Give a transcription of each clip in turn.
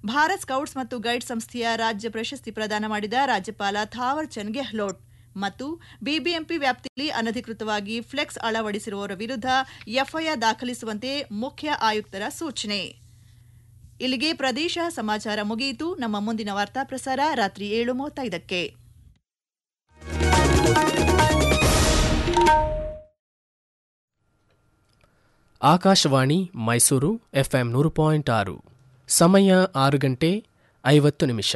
Bharat scouts ಮತ್ತು guide ಸಂಸ್ಥೆಯ ರಾಜ್ಯ ಪ್ರಶಸ್ತಿ ಪ್ರದಾನ ಮಾಡಿದ ರಾಜ್ಯಪಾಲ ಥಾವರ್ ಚಂದ್ ಗೆಹ್ಲೋಟ್ ಮತ್ತು ಬಿಬಿಎಂಪಿ ವ್ಯಾಪ್ತಿಯಲ್ಲಿ ಅನಧಿಕೃತವಾಗಿ ಫ್ಲೆಕ್ಸ್ ಅಳವಡಿಸಿರುವವರ ವಿರುದ್ಧ ಎಫ್ಐಆರ್ ದಾಖಲಿಸುವಂತೆ ಮುಖ್ಯ ಆಯುಕ್ತರ ಸೂಚನೆ ಇಲ್ಲಿಗೆ ಪ್ರದೇಶ ಸಮಾಚಾರ ಮುಗಿಯಿತು ನಮ್ಮ ಮುಂದಿನ ವಾರ್ತಾ ಪ್ರಸಾರ ರಾತ್ರಿ ಏಳು ಮೂವತ್ತೈದಕ್ಕೆ ಆಕಾಶವಾಣಿ ಮೈಸೂರು ಎಫ್ಎಂ ನೂರು ಪಾಯಿಂಟ್ ಆರು ಸಮಯ ಆರು ಗಂಟೆ ಐವತ್ತು ನಿಮಿಷ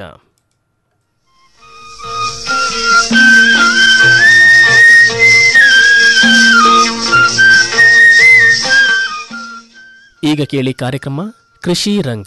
ಈಗ ಕೇಳಿ ಕಾರ್ಯಕ್ರಮ ಕೃಷಿ ರಂಗ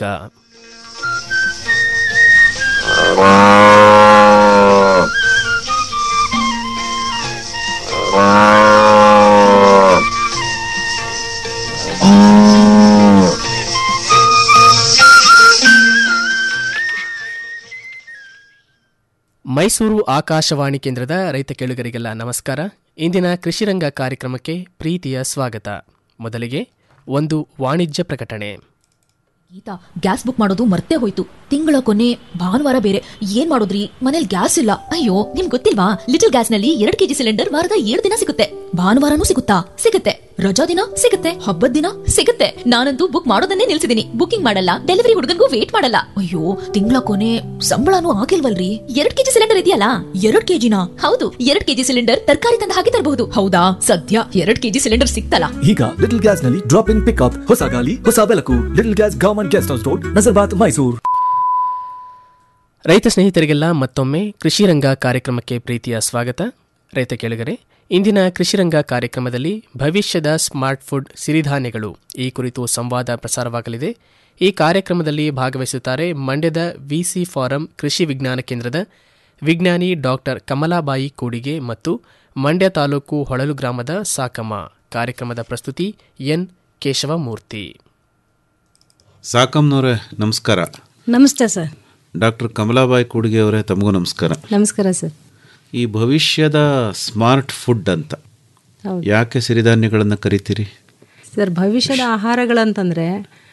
ಮೈಸೂರು ಆಕಾಶವಾಣಿ ಕೇಂದ್ರದ ರೈತ ಕೇಳುಗರಿಗೆಲ್ಲ ನಮಸ್ಕಾರ ಇಂದಿನ ಕೃಷಿರಂಗ ಕಾರ್ಯಕ್ರಮಕ್ಕೆ ಪ್ರೀತಿಯ ಸ್ವಾಗತ ಮೊದಲಿಗೆ ಒಂದು ವಾಣಿಜ್ಯ ಪ್ರಕಟಣೆ ಗೀತಾ ಗ್ಯಾಸ್ ಬುಕ್ ಮಾಡೋದು ಮರ್ತೇ ಹೋಯ್ತು ತಿಂಗಳ ಕೊನೆ ಭಾನುವಾರ ಬೇರೆ ಏನ್ ಮಾಡೋದ್ರಿ ಮನೇಲಿ ಗ್ಯಾಸ್ ಇಲ್ಲ ಅಯ್ಯೋ ನಿಮ್ ಗೊತ್ತಿಲ್ವಾ ಲಿಟಲ್ ಗ್ಯಾಸ್ ನಲ್ಲಿ ಎರಡ್ ಕೆಜಿ ಸಿಲಿಂಡರ್ ವಾರದ ಏಳು ದಿನ ಸಿಗುತ್ತೆ ಭಾನುವಾರನೂ ಸಿಗುತ್ತಾ ಸಿಗುತ್ತೆ ರಜಾ ದಿನ ಸಿಗುತ್ತೆ ಹಬ್ಬದ ದಿನ ಸಿಗುತ್ತೆ ನಾನಂತೂ ಬುಕ್ ಮಾಡೋದನ್ನೇ ನಿಲ್ಸಿದೀನಿ ಬುಕಿಂಗ್ ಮಾಡಲ್ಲ ಡೆಲಿವರಿ ಹುಡುಗನ್ಗೂ ವೇಟ್ ಮಾಡಲ್ಲ ಅಯ್ಯೋ ತಿಂಗಳ ಕೊನೆ ಸಂಬಳನೂ ಆಗಿಲ್ವಲ್ರಿ ಎರಡ್ ಕೆಜಿ ಸಿಲಿಂಡರ್ ಇದೆಯಲ್ಲ ಎರಡ್ ಕೆಜಿನ ಹೌದು ಎರಡ್ ಕೆಜಿ ಸಿಲಿಂಡರ್ ತರಕಾರಿ ತಂದು ಹಾಕಿ ತರಬಹುದು ಹೌದಾ ಸದ್ಯ ಎರಡ್ ಕೆಜಿ ಸಿಲಿಂಡರ್ ಸಿಕ್ತಲ್ಲ ಈಗ ಲಿಟಲ್ ಗ್ಯಾಸ್ ನಲ್ಲಿ ಡ್ರಾಪ್ ಇನ್ ಪಿಕ್ಅಪ್ ಹೊಸ ಗಾಲಿ ಹೊಸ ಬೆಳಕು little gas government guest house road Nazarbad Mysuru ರೈತ ಸ್ನೇಹಿತರಿಗೆಲ್ಲ ಮತ್ತೊಮ್ಮೆ ಕೃಷಿರಂಗ ಕಾರ್ಯಕ್ರಮಕ್ಕೆ ಪ್ರೀತಿಯ ಸ್ವಾಗತ ರೈತ ಕೇಳುಗರೆ ಇಂದಿನ ಕೃಷಿರಂಗ ಕಾರ್ಯಕ್ರಮದಲ್ಲಿ ಭವಿಷ್ಯದ ಸ್ಮಾರ್ಟ್ ಫುಡ್ ಸಿರಿಧಾನ್ಯಗಳು ಈ ಕುರಿತು ಸಂವಾದ ಪ್ರಸಾರವಾಗಲಿದೆ ಈ ಕಾರ್ಯಕ್ರಮದಲ್ಲಿ ಭಾಗವಹಿಸುತ್ತಾರೆ ಮಂಡ್ಯದ ವಿಸಿ ಫಾರಂ ಕೃಷಿ ವಿಜ್ಞಾನ ಕೇಂದ್ರದ ವಿಜ್ಞಾನಿ ಡಾಕ್ಟರ್ ಕಮಲಾಬಾಯಿ ಕೂಡಿಗೆ ಮತ್ತು ಮಂಡ್ಯ ತಾಲೂಕು ಹೊಳಲು ಗ್ರಾಮದ ಸಾಕಮ್ಮ ಕಾರ್ಯಕ್ರಮದ ಪ್ರಸ್ತುತಿ ಎನ್ ಕೇಶವಮೂರ್ತಿ ಸಾಕಮ್ನವರೇ ನಮಸ್ಕಾರ ನಮಸ್ತೆ ಸರ್ ಡಾಕ್ಟರ್ ಕಮಲಾಬಾಯಿ ಕೂಡಿಗೆ ಅವರೇ ತಮಗೂ ನಮಸ್ಕಾರ ನಮಸ್ಕಾರ ಸರ್ ಈ ಭವಿಷ್ಯದ ಸ್ಮಾರ್ಟ್ ಫುಡ್ ಅಂತ ಹೌದು. ಯಾಕೆ ಸಿರಿಧಾನ್ಯಗಳನ್ನು ಕರಿತೀರಿ ಸರ್ ಭವಿಷ್ಯದ ಆಹಾರಗಳಂತಂದರೆ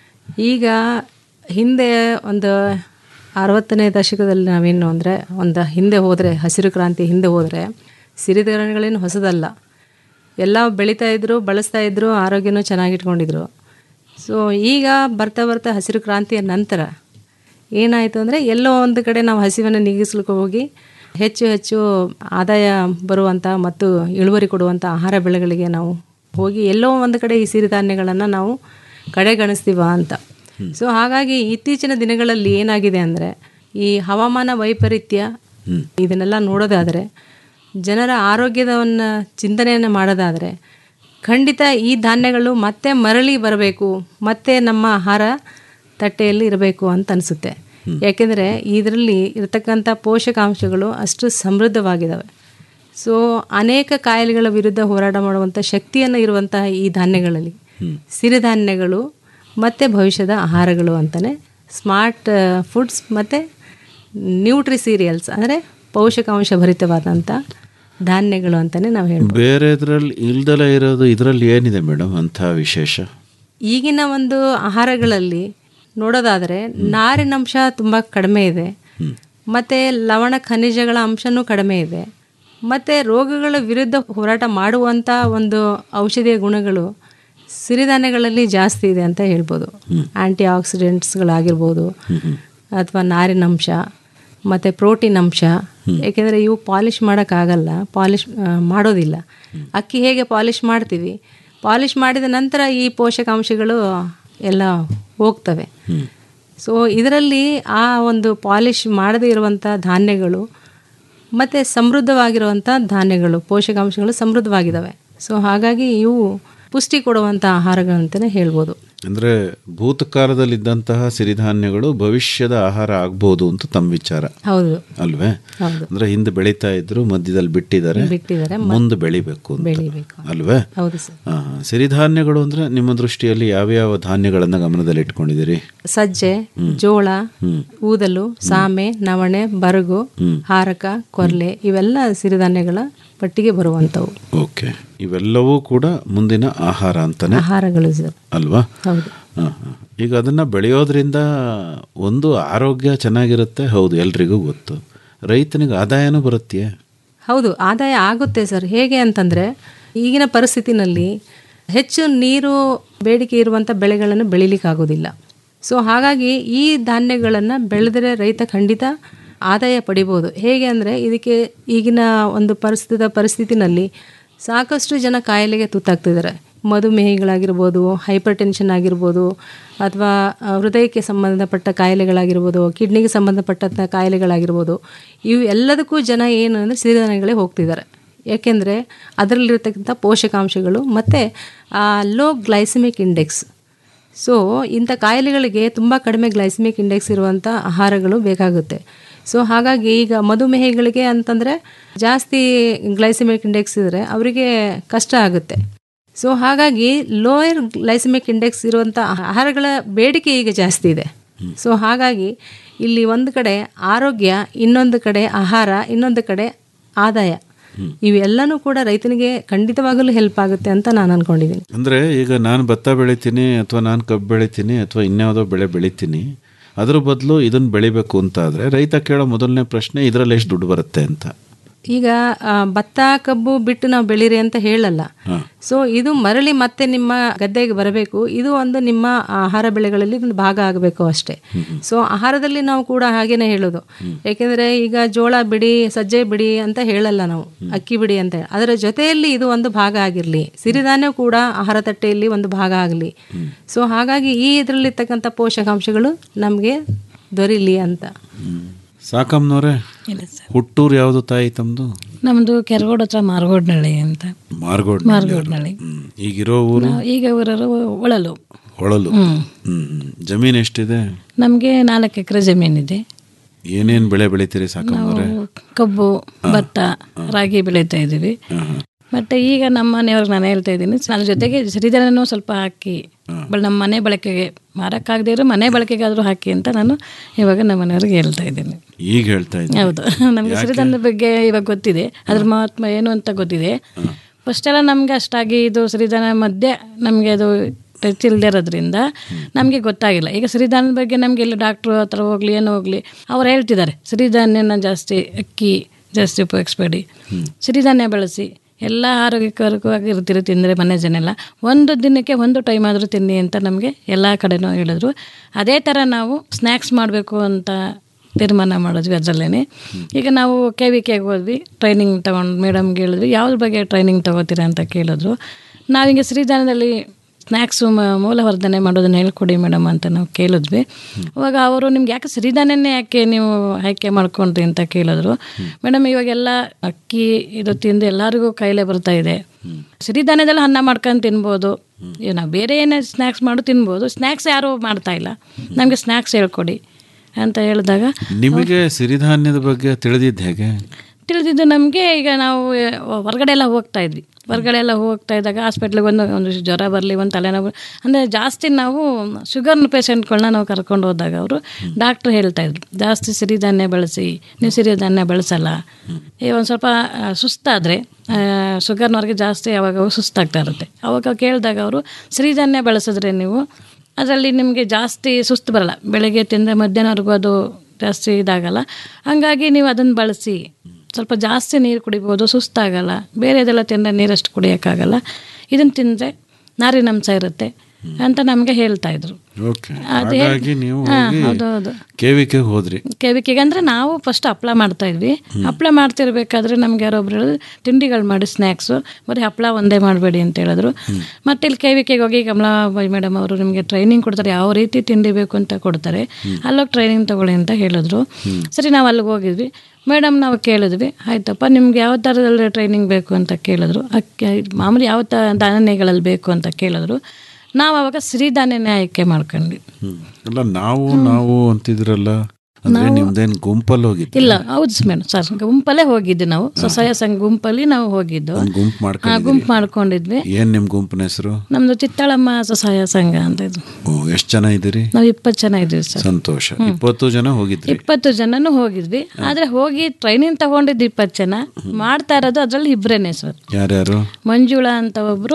ಈಗ ಹಿಂದೆ ಒಂದು ಅರವತ್ತನೇ ದಶಕದಲ್ಲಿ ನಾವೇನು ಅಂದರೆ ಒಂದು ಹಿಂದೆ ಹೋದರೆ ಹಸಿರು ಕ್ರಾಂತಿ ಹಿಂದೆ ಹೋದರೆ ಸಿರಿಧಾನ್ಯಗಳೇನು ಹೊಸದಲ್ಲ ಎಲ್ಲ ಬೆಳೀತಾ ಇದ್ರು ಬಳಸ್ತಾ ಇದ್ರು ಆರೋಗ್ಯನೂ ಚೆನ್ನಾಗಿಟ್ಕೊಂಡಿದ್ರು ಸೊ ಈಗ ಬರ್ತಾ ಬರ್ತಾ ಹಸಿರು ಕ್ರಾಂತಿಯ ನಂತರ ಏನಾಯಿತು ಅಂದರೆ ಎಲ್ಲೋ ಒಂದು ಕಡೆ ನಾವು ಹಸಿವನ್ನು ನೀಗಿಸ್ಲಿಕ್ಕೆ ಹೋಗಿ ಹೆಚ್ಚು ಹೆಚ್ಚು ಆದಾಯ ಬರುವಂಥ ಮತ್ತು ಇಳುವರಿ ಕೊಡುವಂಥ ಆಹಾರ ಬೆಳೆಗಳಿಗೆ ನಾವು ಹೋಗಿ ಎಲ್ಲೋ ಒಂದು ಕಡೆ ಈ ಸಿರಿಧಾನ್ಯಗಳನ್ನು ನಾವು ಕಡೆಗಣಿಸ್ತೀವ ಅಂತ ಸೊ ಹಾಗಾಗಿ ಇತ್ತೀಚಿನ ದಿನಗಳಲ್ಲಿ ಏನಾಗಿದೆ ಅಂದರೆ ಈ ಹವಾಮಾನ ವೈಪರೀತ್ಯ ಇದನ್ನೆಲ್ಲ ನೋಡೋದಾದರೆ ಜನರ ಆರೋಗ್ಯದವನ್ನು ಚಿಂತನೆಯನ್ನು ಮಾಡೋದಾದರೆ ಖಂಡಿತ ಈ ಧಾನ್ಯಗಳು ಮತ್ತೆ ಮರಳಿ ಬರಬೇಕು ಮತ್ತೆ ನಮ್ಮ ಆಹಾರ ತಟ್ಟೆಯಲ್ಲಿ ಇರಬೇಕು ಅಂತ ಅನಿಸುತ್ತೆ ಯಾಕೆಂದರೆ ಇದರಲ್ಲಿ ಇರತಕ್ಕಂಥ ಪೋಷಕಾಂಶಗಳು ಅಷ್ಟು ಸಮೃದ್ಧವಾಗಿದ್ದಾವೆ ಸೊ ಅನೇಕ ಕಾಯಿಲೆಗಳ ವಿರುದ್ಧ ಹೋರಾಟ ಮಾಡುವಂಥ ಶಕ್ತಿಯನ್ನು ಇರುವಂತಹ ಈ ಧಾನ್ಯಗಳಲ್ಲಿ ಸಿರಿಧಾನ್ಯಗಳು ಮತ್ತು ಭವಿಷ್ಯದ ಆಹಾರಗಳು ಅಂತಲೇ ಸ್ಮಾರ್ಟ್ ಫುಡ್ಸ್ ಮತ್ತು ನ್ಯೂಟ್ರಿ ಸೀರಿಯಲ್ಸ್ ಅಂದರೆ ಪೋಷಕಾಂಶ ಭರಿತವಾದಂಥ ಧಾನ್ಯಗಳು ಅಂತಲೇ ನಾವು ಹೇಳ್ಬೋದು ಬೇರೆದ್ರಲ್ಲಿ ಇಲ್ದಲೇ ಇರೋದು ಇದರಲ್ಲಿ ಏನಿದೆ ಮೇಡಮ್ ಅಂಥ ವಿಶೇಷ ಈಗಿನ ಒಂದು ಆಹಾರಗಳಲ್ಲಿ ನೋಡೋದಾದರೆ ನಾರಿನಂಶ ತುಂಬ ಕಡಿಮೆ ಇದೆ ಮತ್ತು ಲವಣ ಖನಿಜಗಳ ಅಂಶನೂ ಕಡಿಮೆ ಇದೆ ಮತ್ತು ರೋಗಗಳ ವಿರುದ್ಧ ಹೋರಾಟ ಮಾಡುವಂಥ ಒಂದು ಔಷಧಿಯ ಗುಣಗಳು ಸಿರಿಧಾನ್ಯಗಳಲ್ಲಿ ಜಾಸ್ತಿ ಇದೆ ಅಂತ ಹೇಳ್ಬೋದು ಆ್ಯಂಟಿ ಆಕ್ಸಿಡೆಂಟ್ಸ್ಗಳಾಗಿರ್ಬೋದು ಅಥವಾ ನಾರಿನಂಶ ಮತ್ತು ಪ್ರೋಟೀನ್ ಅಂಶ ಏಕೆಂದರೆ ಇವು ಪಾಲಿಷ್ ಮಾಡೋಕ್ಕಾಗಲ್ಲ ಪಾಲಿಷ್ ಮಾಡೋದಿಲ್ಲ ಅಕ್ಕಿ ಹೇಗೆ ಪಾಲಿಷ್ ಮಾಡ್ತೀವಿ ಪಾಲಿಷ್ ಮಾಡಿದ ನಂತರ ಈ ಪೋಷಕಾಂಶಗಳು ಎಲ್ಲ ಹೋಗ್ತವೆ ಸೊ ಇದರಲ್ಲಿ ಆ ಒಂದು ಪಾಲಿಷ್ ಮಾಡದೇ ಇರುವಂಥ ಧಾನ್ಯಗಳು ಮತ್ತು ಸಮೃದ್ಧವಾಗಿರುವಂಥ ಧಾನ್ಯಗಳು ಪೋಷಕಾಂಶಗಳು ಸಮೃದ್ಧವಾಗಿದ್ದಾವೆ ಸೊ ಹಾಗಾಗಿ ಇವು ಪುಷ್ಟಿ ಕೊಡುವಂಥ ಆಹಾರಗಳಂತಲೇ ಹೇಳ್ಬೋದು ಅಂದರೆ ಭೂತಕಾಲದಲ್ಲಿದ್ದಂತಹ ಸಿರಿಧಾನ್ಯಗಳು ಭವಿಷ್ಯದ ಆಹಾರ ಆಗ್ಬೋದು ಅಂತ ತಮ್ಮ ವಿಚಾರ ಹೌದು ಅಲ್ವೇ ಹೌದು. ಅಂದ್ರೆ ಹಿಂದೆ ಬೆಳೀತಾ ಇದ್ರು ಮಧ್ಯದಲ್ಲಿ ಬಿಟ್ಟಿದ್ದಾರೆ ಬಿಟ್ಟಿದ್ದಾರೆ ಮುಂದೆ ಬೆಳಿಬೇಕು ಅಂತ ಬೆಳಿಬೇಕು ಅಲ್ವೇ ಹೌದು ಸರ್ ಆ, ಸಿರಿಧಾನ್ಯಗಳು ಅಂದ್ರೆ ನಿಮ್ಮ ದೃಷ್ಟಿಯಲ್ಲಿ ಯಾವ್ಯಾವ ಧಾನ್ಯಗಳನ್ನ ಗಮನದಲ್ಲಿ ಇಟ್ಕೊಂಡಿದ್ದೀರಿ ಸಜ್ಜೆ ಜೋಳ ಊದಲು ಸಾಮೆ ನವಣೆ ಬರಗು ಹಾರಕ ಕೊರ್ಲೆ ಇವೆಲ್ಲ ಸಿರಿಧಾನ್ಯಗಳ ಪಟ್ಟಿಗೆ ಬರುವಂಥವು ಓಕೆ ಇವೆಲ್ಲವೂ ಕೂಡ ಮುಂದಿನ ಆಹಾರ ಅಂತಾನೆ ಆಹಾರಗಳು ಸರ್ ಅಲ್ವಾ ಹೌದು ಹ, ಹ. ಈಗ ಅದನ್ನ ಬೆಳೆಯೋದ್ರಿಂದ ಒಂದು ಆರೋಗ್ಯ ಚೆನ್ನಾಗಿರುತ್ತೆ ಹೌದು ಎಲ್ರಿಗೂ ಗೊತ್ತು ರೈತನಿಗೆ ಆದಾಯನೂ ಬರುತ್ತೆ ಹೌದು ಆದಾಯ ಆಗುತ್ತೆ ಸರ್ ಹೇಗೆ ಅಂತಂದರೆ ಈಗಿನ ಪರಿಸ್ಥಿತಿನಲ್ಲಿ ಹೆಚ್ಚು ನೀರು ಬೇಡಿಕೆ ಇರುವಂಥ ಬೆಳೆಗಳನ್ನು ಬೆಳಿಲಿಕ್ಕಾಗೋದಿಲ್ಲ ಸೊ ಹಾಗಾಗಿ ಈ ಧಾನ್ಯಗಳನ್ನು ಬೆಳೆದರೆ ರೈತ ಖಂಡಿತ ಆದಾಯ ಪಡಿಬೋದು ಹೇಗೆ ಅಂದರೆ ಇದಕ್ಕೆ ಈಗಿನ ಒಂದು ಪರಿಸ್ಥಿತ ಪರಿಸ್ಥಿತಿನಲ್ಲಿ ಸಾಕಷ್ಟು ಜನ ಕಾಯಿಲೆಗೆ ತುತ್ತಾಗ್ತಿದ್ದಾರೆ ಮಧುಮೇಹಿಗಳಾಗಿರ್ಬೋದು ಹೈಪರ್ ಟೆನ್ಷನ್ ಆಗಿರ್ಬೋದು ಅಥವಾ ಆ, ಹೃದಯಕ್ಕೆ ಸಂಬಂಧಪಟ್ಟ ಕಾಯಿಲೆಗಳಾಗಿರ್ಬೋದು ಕಿಡ್ನಿಗೆ ಸಂಬಂಧಪಟ್ಟಂಥ ಕಾಯಿಲೆಗಳಾಗಿರ್ಬೋದು ಇವು ಎಲ್ಲದಕ್ಕೂ ಜನ ಏನು ಅಂದರೆ ಸಿರಿಧಾನ್ಯಗಳೇ ಹೋಗ್ತಿದ್ದಾರೆ ಯಾಕೆಂದರೆ ಅದರಲ್ಲಿರ್ತಕ್ಕಂಥ ಪೋಷಕಾಂಶಗಳು ಮತ್ತು ಲೋ ಗ್ಲೈಸಮಿಕ್ ಇಂಡೆಕ್ಸ್ ಸೊ ಇಂಥ ಕಾಯಿಲೆಗಳಿಗೆ ತುಂಬ ಕಡಿಮೆ ಗ್ಲೈಸಮಿಕ್ ಇಂಡೆಕ್ಸ್ ಇರುವಂಥ ಆಹಾರಗಳು ಬೇಕಾಗುತ್ತೆ ಸೊ ಹಾಗಾಗಿ ಈಗ ಮಧುಮೇಹಿಗಳಿಗೆ ಅಂತಂದರೆ ಜಾಸ್ತಿ ಗ್ಲೈಸಮಿಕ್ ಇಂಡೆಕ್ಸ್ ಇದ್ದರೆ ಅವರಿಗೆ ಕಷ್ಟ ಆಗುತ್ತೆ ಸೊ ಹಾಗಾಗಿ ಲೋಯರ್ ಗ್ಲೈಸಮಿಕ್ ಇಂಡೆಕ್ಸ್ ಇರುವಂಥ ಆಹಾರಗಳ ಬೇಡಿಕೆ ಈಗ ಜಾಸ್ತಿ ಇದೆ ಸೊ ಹಾಗಾಗಿ ಇಲ್ಲಿ ಒಂದು ಕಡೆ ಆರೋಗ್ಯ ಇನ್ನೊಂದು ಕಡೆ ಆಹಾರ ಇನ್ನೊಂದು ಕಡೆ ಆದಾಯ ಇವೆಲ್ಲನೂ ಕೂಡ ರೈತನಿಗೆ ಖಂಡಿತವಾಗಲೂ ಹೆಲ್ಪ್ ಆಗುತ್ತೆ ಅಂತ ನಾನು ಅನ್ಕೊಂಡಿದ್ದೀನಿ ಅಂದರೆ ಈಗ ನಾನು ಭತ್ತ ಬೆಳಿತೀನಿ ಅಥವಾ ನಾನು ಕಬ್ಬು ಬೆಳಿತೀನಿ ಅಥವಾ ಇನ್ಯಾವುದೋ ಬೆಳೆ ಬೆಳಿತೀನಿ ಅದ್ರ ಬದಲು ಇದನ್ನು ಬೆಳಿಬೇಕು ಅಂತ ಆದರೆ ರೈತ ಕೇಳೋ ಮೊದಲನೇ ಪ್ರಶ್ನೆ ಇದರಲ್ಲಿ ಎಷ್ಟು ದುಡ್ಡು ಬರುತ್ತೆ ಅಂತ ಈಗ ಆ, ಭತ್ತ ಕಬ್ಬು ಬಿಟ್ಟು ನಾವು ಬೆಳೀರಿ ಅಂತ ಹೇಳಲ್ಲ ಸೊ ಇದು ಮರಳಿ ಮತ್ತೆ ನಿಮ್ಮ ಗದ್ದೆಗೆ ಬರಬೇಕು ಇದು ಒಂದು ನಿಮ್ಮ ಆಹಾರ ಬೆಳೆಗಳಲ್ಲಿ ಒಂದು ಭಾಗ ಆಗಬೇಕು ಅಷ್ಟೇ ಸೊ ಆಹಾರದಲ್ಲಿ ನಾವು ಕೂಡ ಹಾಗೇನೆ ಹೇಳೋದು ಯಾಕೆಂದ್ರೆ ಈಗ ಜೋಳ ಬಿಡಿ ಸಜ್ಜೆ ಬಿಡಿ ಅಂತ ಹೇಳಲ್ಲ ನಾವು ಅಕ್ಕಿ ಬಿಡಿ ಅಂತ ಹೇಳಿ. ಅದರ ಜೊತೆಯಲ್ಲಿ ಇದು ಒಂದು ಭಾಗ ಆಗಿರಲಿ ಸಿರಿಧಾನ್ಯ ಕೂಡ ಆಹಾರ ತಟ್ಟೆಯಲ್ಲಿ ಒಂದು ಭಾಗ ಆಗಲಿ ಸೊ ಹಾಗಾಗಿ ಈ ಇದರಲ್ಲಿರ್ತಕ್ಕಂಥ ಪೋಷಕಾಂಶಗಳು ನಮಗೆ ದೊರೀಲಿ ಅಂತ ಸಾಕಮ್ಮನವ್ರೆ ಹುಟ್ಟೂರು ಯಾವುದು ತಾಯಿ ತಮ್ಮದು ನಮ್ಮದು ಕೆರಗೋಡ್ ಹತ್ರ ಮಾರ್ಗೋಡ್ನಳ್ಳಿ ಅಂತ ಮಾರ್ಗೋಡ್ ಮಾರ್ಗೋಡ್ನಳ್ಳಿ ಈಗಿರೋ ಊರು ನಾವು ಈಗ ಊರರು ಒಳಲು ಹೊಳಲು ಹ್ಮ್ ಜಮೀನು ಎಷ್ಟಿದೆ ನಮಗೆ ನಾಲ್ಕು ಎಕರೆ ಜಮೀನಿದೆ ಏನೇನು ಬೆಳೆ ಬೆಳಿತೀರಿ ಸಾಕಮ್ಮನವ್ರೆ ನಾವು ಕಬ್ಬು ಭತ್ತ ರಾಗಿ ಬೆಳೀತಾ ಇದ್ದೀವಿ ಮತ್ತೆ ಈಗ ನಮ್ಮ ಮನೆಯವ್ರಿಗೆ ನಾನು ಹೇಳ್ತಾ ಇದ್ದೀನಿ ಅದ್ರ ಜೊತೆಗೆ ಸಿರಿಧಾನ್ಯನೂ ಸ್ವಲ್ಪ ಹಾಕಿ ಬಲ್ ನಮ್ಮ ಮನೆ ಬಳಕೆಗೆ ಮಾರಕ್ಕಾಗದೇ ಇರೋ ಮನೆ ಬಳಕೆಗಾದರೂ ಹಾಕಿ ಅಂತ ನಾನು ಇವಾಗ ನಮ್ಮ ಮನೆಯವ್ರಿಗೆ ಹೇಳ್ತಾ ಇದ್ದೀನಿ ಈಗ ಹೇಳ್ತಾ ಇದ್ದೀನಿ ಹೌದು ನಮಗೆ ಸಿರಿಧಾನ್ಯದ ಬಗ್ಗೆ ಇವಾಗ ಗೊತ್ತಿದೆ ಅದ್ರ ಮಹತ್ವ ಏನು ಅಂತ ಗೊತ್ತಿದೆ ಫಸ್ಟ್ ಎಲ್ಲ ನಮ್ಗೆ ಅಷ್ಟಾಗಿ ಇದು ಸಿರಿಧಾನ್ಯ ಮಧ್ಯೆ ನಮಗೆ ಅದು ಟಚ್ ಇಲ್ಲದೆ ಇರೋದ್ರಿಂದ ನಮಗೆ ಗೊತ್ತಾಗಿಲ್ಲ ಈಗ ಸಿರಿಧಾನ್ಯದ ಬಗ್ಗೆ ನಮಗೆ ಇಲ್ಲಿ ಡಾಕ್ಟ್ರು ಹತ್ರ ಹೋಗ್ಲಿ ಏನೋ ಹೋಗ್ಲಿ ಅವ್ರು ಹೇಳ್ತಿದ್ದಾರೆ ಸಿರಿಧಾನ್ಯನ ಜಾಸ್ತಿ ಅಕ್ಕಿ ಜಾಸ್ತಿ ಉಪಯೋಗಿಸ್ಬೇಡಿ ಸಿರಿಧಾನ್ಯ ಬಳಸಿ ಎಲ್ಲ ಆರೋಗ್ಯಕರವಾಗಿ ಇರ್ತಿರಿ ತಿಂದರೆ ಮನೆ ಜನ ಎಲ್ಲ ಒಂದು ದಿನಕ್ಕೆ ಒಂದು ಟೈಮ್ ಆದರೂ ತಿನ್ನಿ ಅಂತ ನಮಗೆ ಎಲ್ಲ ಕಡೆನೂ ಹೇಳಿದ್ರು ಅದೇ ಥರ ನಾವು ಸ್ನ್ಯಾಕ್ಸ್ ಮಾಡಬೇಕು ಅಂತ ತೀರ್ಮಾನ ಮಾಡಿದ್ವಿ ಅದರಲ್ಲೇ ಈಗ ನಾವು ಕೆ ವಿ ಕೆಗೆ ಹೋದ್ವಿ ಟ್ರೈನಿಂಗ್ ತೊಗೊಂಡು ಮೇಡಮ್ಗೆ ಹೇಳಿದ್ವಿ ಯಾವ್ದ್ರ ಬಗ್ಗೆ ಟ್ರೈನಿಂಗ್ ತೊಗೋತೀರಾ ಅಂತ ಕೇಳಿದ್ರು ನಾವೀಗ ಶ್ರೀಧಾನದಲ್ಲಿ ಸ್ನ್ಯಾಕ್ಸು ಮೂಲವರ್ಧನೆ ಮಾಡೋದನ್ನ ಹೇಳ್ಕೊಡಿ ಮೇಡಮ್ ಅಂತ ನಾವು ಕೇಳಿದ್ವಿ ಅವಾಗ ಅವರು ನಿಮ್ಗೆ ಯಾಕೆ ಸಿರಿಧಾನ್ಯನೇ ಯಾಕೆ ನೀವು ಆಯ್ಕೆ ಮಾಡ್ಕೊಂಡ್ರಿ ಅಂತ ಕೇಳಿದ್ರು ಮೇಡಮ್ ಇವಾಗೆಲ್ಲ ಅಕ್ಕಿ ಇದು ತಿಂದು ಎಲ್ಲರಿಗೂ ಕಾಯಿಲೆ ಬರ್ತಾ ಇದೆ ಸಿರಿಧಾನ್ಯದಲ್ಲಿ ಅನ್ನ ಮಾಡ್ಕೊಂಡು ತಿನ್ಬೋದು ಈಗ ನಾವು ಬೇರೆ ಏನೇ ಸ್ನ್ಯಾಕ್ಸ್ ಮಾಡು ತಿನ್ಬೋದು ಸ್ನ್ಯಾಕ್ಸ್ ಯಾರೂ ಮಾಡ್ತಾ ಇಲ್ಲ ನಮಗೆ ಸ್ನ್ಯಾಕ್ಸ್ ಹೇಳ್ಕೊಡಿ ಅಂತ ಹೇಳಿದಾಗ ನಿಮಗೆ ಸಿರಿಧಾನ್ಯದ ಬಗ್ಗೆ ತಿಳಿದಿದ್ದು ಹೇಗೆ ತಿಳಿದಿದ್ದು ನಮಗೆ ಈಗ ನಾವು ಹೊರಗಡೆ ಎಲ್ಲ ಹೋಗ್ತಾ ಇದ್ವಿ ಹೊರಗಡೆ ಎಲ್ಲ ಹೋಗ್ತಾ ಇದ್ದಾಗ ಹಾಸ್ಪಿಟ್ಲಿಗೆ ಒಂದು ಒಂದು ಜ್ವರ ಬರಲಿ ಒಂದು ತಲೆನೋವು ಅಂದರೆ ಜಾಸ್ತಿ ನಾವು ಶುಗರ್ ಪೇಷಂಟ್ಗಳನ್ನ ನಾವು ಕರ್ಕೊಂಡು ಹೋದಾಗ ಅವರು ಡಾಕ್ಟ್ರು ಹೇಳ್ತಾ ಇದ್ರು ಜಾಸ್ತಿ ಸಿರಿಧಾನ್ಯ ಬಳಸಿ ನೀವು ಸಿರಿಧಾನ್ಯ ಬಳಸಲ್ಲ ಈ ಒಂದು ಸ್ವಲ್ಪ ಆ, ಸುಸ್ತಾದರೆ ಶುಗರ್ನವ್ರಿಗೆ ಜಾಸ್ತಿ ಯಾವಾಗ ಸುಸ್ತಾಗ್ತಾ ಇರುತ್ತೆ ಅವಾಗ ಕೇಳಿದಾಗ ಅವರು ಸಿರಿಧಾನ್ಯ ಬಳಸಿದ್ರೆ ನೀವು ಅದರಲ್ಲಿ ನಿಮಗೆ ಜಾಸ್ತಿ ಸುಸ್ತು ಬರಲ್ಲ ಬೆಳಗ್ಗೆ ತಿಂದರೆ ಮಧ್ಯಾಹ್ನವರೆಗೂ ಅದು ಜಾಸ್ತಿ ಇದಾಗಲ್ಲ ಹಂಗಾಗಿ ನೀವು ಅದನ್ನು ಬಳಸಿ ಸ್ವಲ್ಪ ಜಾಸ್ತಿ ನೀರು ಕುಡಿಬೋದು ಸುಸ್ತಾಗಲ್ಲ ಬೇರೆದೆಲ್ಲ ತಿಂದರೆ ನೀರಷ್ಟು ಕುಡಿಯೋಕ್ಕಾಗಲ್ಲ ಇದನ್ನು ತಿಂದರೆ ನಾರಿನಂಶ ಇರುತ್ತೆ ಅಂತ ನಮಗೆ ಹೇಳ್ತಾ ಇದ್ರು ಓಕೆ ಅದೇ- ಹಾಗಾಗಿ ನೀವು ಹಾ, ಹೋಗಿ ಹೌದು, ಹೌದು. ಕೆವಿಕೆ ಹೋದ್ರಿ ಕೆವಿಕೆಗೆ ಅಂದರೆ ನಾವು ಫಸ್ಟ್ ಹಪ್ಳ ಮಾಡ್ತಾ ಇದ್ವಿ ಹಪ್ಳ ಮಾಡ್ತಿರ್ಬೇಕಾದ್ರೆ ನಮ್ಗೆ ಯಾರೊಬ್ರು ಹೇಳಿದ್ರು ತಿಂಡಿಗಳು ಮಾಡಿ ಸ್ನ್ಯಾಕ್ಸು ಬರೀ ಹಪ್ಳ ಒಂದೇ ಮಾಡಬೇಡಿ ಅಂತ ಹೇಳಿದ್ರು ಮತ್ತೆ ಇಲ್ಲಿ ಕೆವಿಕೆಗೆ ಹೋಗಿ ಕಮಲಾಬಾಯಿ ಮೇಡಮ್ ಅವರು ನಿಮಗೆ ಟ್ರೈನಿಂಗ್ ಕೊಡ್ತಾರೆ ಯಾವ ರೀತಿ ತಿಂಡಿ ಬೇಕು ಅಂತ ಕೊಡ್ತಾರೆ ಅಲ್ಲೋಗಿ ಟ್ರೈನಿಂಗ್ ತಗೊಳ್ಳಿ ಅಂತ ಹೇಳಿದ್ರು ಸರಿ ನಾವು ಅಲ್ಲಿಗೆ ಹೋಗಿದ್ವಿ ಮೇಡಮ್ ನಾವು ಕೇಳಿದ್ವಿ ಆಯ್ತಪ್ಪ ನಿಮ್ಗೆ ಯಾವ ಥರದಲ್ಲಿ ಟ್ರೈನಿಂಗ್ ಬೇಕು ಅಂತ ಕೇಳಿದ್ರು ಅಕ್ಕಿ ಮಾಮೂಲಿ ಯಾವ ತ ಧಾನ್ಯಗಳಲ್ಲಿ ಬೇಕು ಅಂತ ಕೇಳಿದ್ರು ನಾವು ಅವಾಗ ಸಿರಿಧಾನ್ಯನೇ ಆಯ್ಕೆ ಮಾಡ್ಕೊಂಡ್ವಿ ಹ್ಮ್. ಅಲ್ಲ ನಾವು ನಾವು ಅಂತಿದ್ರಲ್ಲ ಅಂದ್ರೆ ನಿಮ್ದೇನ್ ಗುಂಪಲ್ಲಿ ಹೋಗಿದ್ದು ಇಲ್ಲ ಹೌದು ಮೇಡಮ್ ಸರ್ ಗುಂಪಲ್ಲೇ ಹೋಗಿದ್ವಿ ನಾವು ಸ್ವಸಹಾಯ ಸಂಘ ಗುಂಪಲ್ಲಿ ನಾವು ಹೋಗಿದ್ದು ಒಂದ್ ಗುಂಪು ಆ, ಮಾಡ್ಕೊಂಡಿದ್ದೀರಿ ಗುಂಪು ಮಾಡ್ಕೊಂಡಿದ್ವಿ ಏನ್ ನಿಮ್ ಗುಂಪಿನ ಹೆಸರು ನಮ್ದು ಚಿತ್ತಾಳಮ್ಮ ಸ್ವಸಹಾಯ ಸಂಘ ಅಂತ ಇದು ಓ ಎಷ್ಟ್ ಜನ ಇದ್ದೀರಿ ನಾವು ಇಪ್ಪತ್ತು ಜನ ಇದ್ವಿ ಸರ್ ಸಂತೋಷ ಇಪ್ಪತ್ತು ಜನ ಹೋಗಿದ್ರಿ ಇಪ್ಪತ್ತು ಜನನೂ ಹೋಗಿದ್ವಿ ಆದ್ರೆ ಹೋಗಿ ಟ್ರೈನಿಂಗ್ ತಗೊಂಡಿದ್ದು ಇಪ್ಪತ್ತು ಜನ ಮಾಡ್ತಾ ಇರೋದು ಅದ್ರಲ್ಲಿ ಇಬ್ರೇನೆ ಸರ್ ಯಾರ್ಯಾರು ಮಂಜುಳಾ ಅಂತ ಒಬ್ರು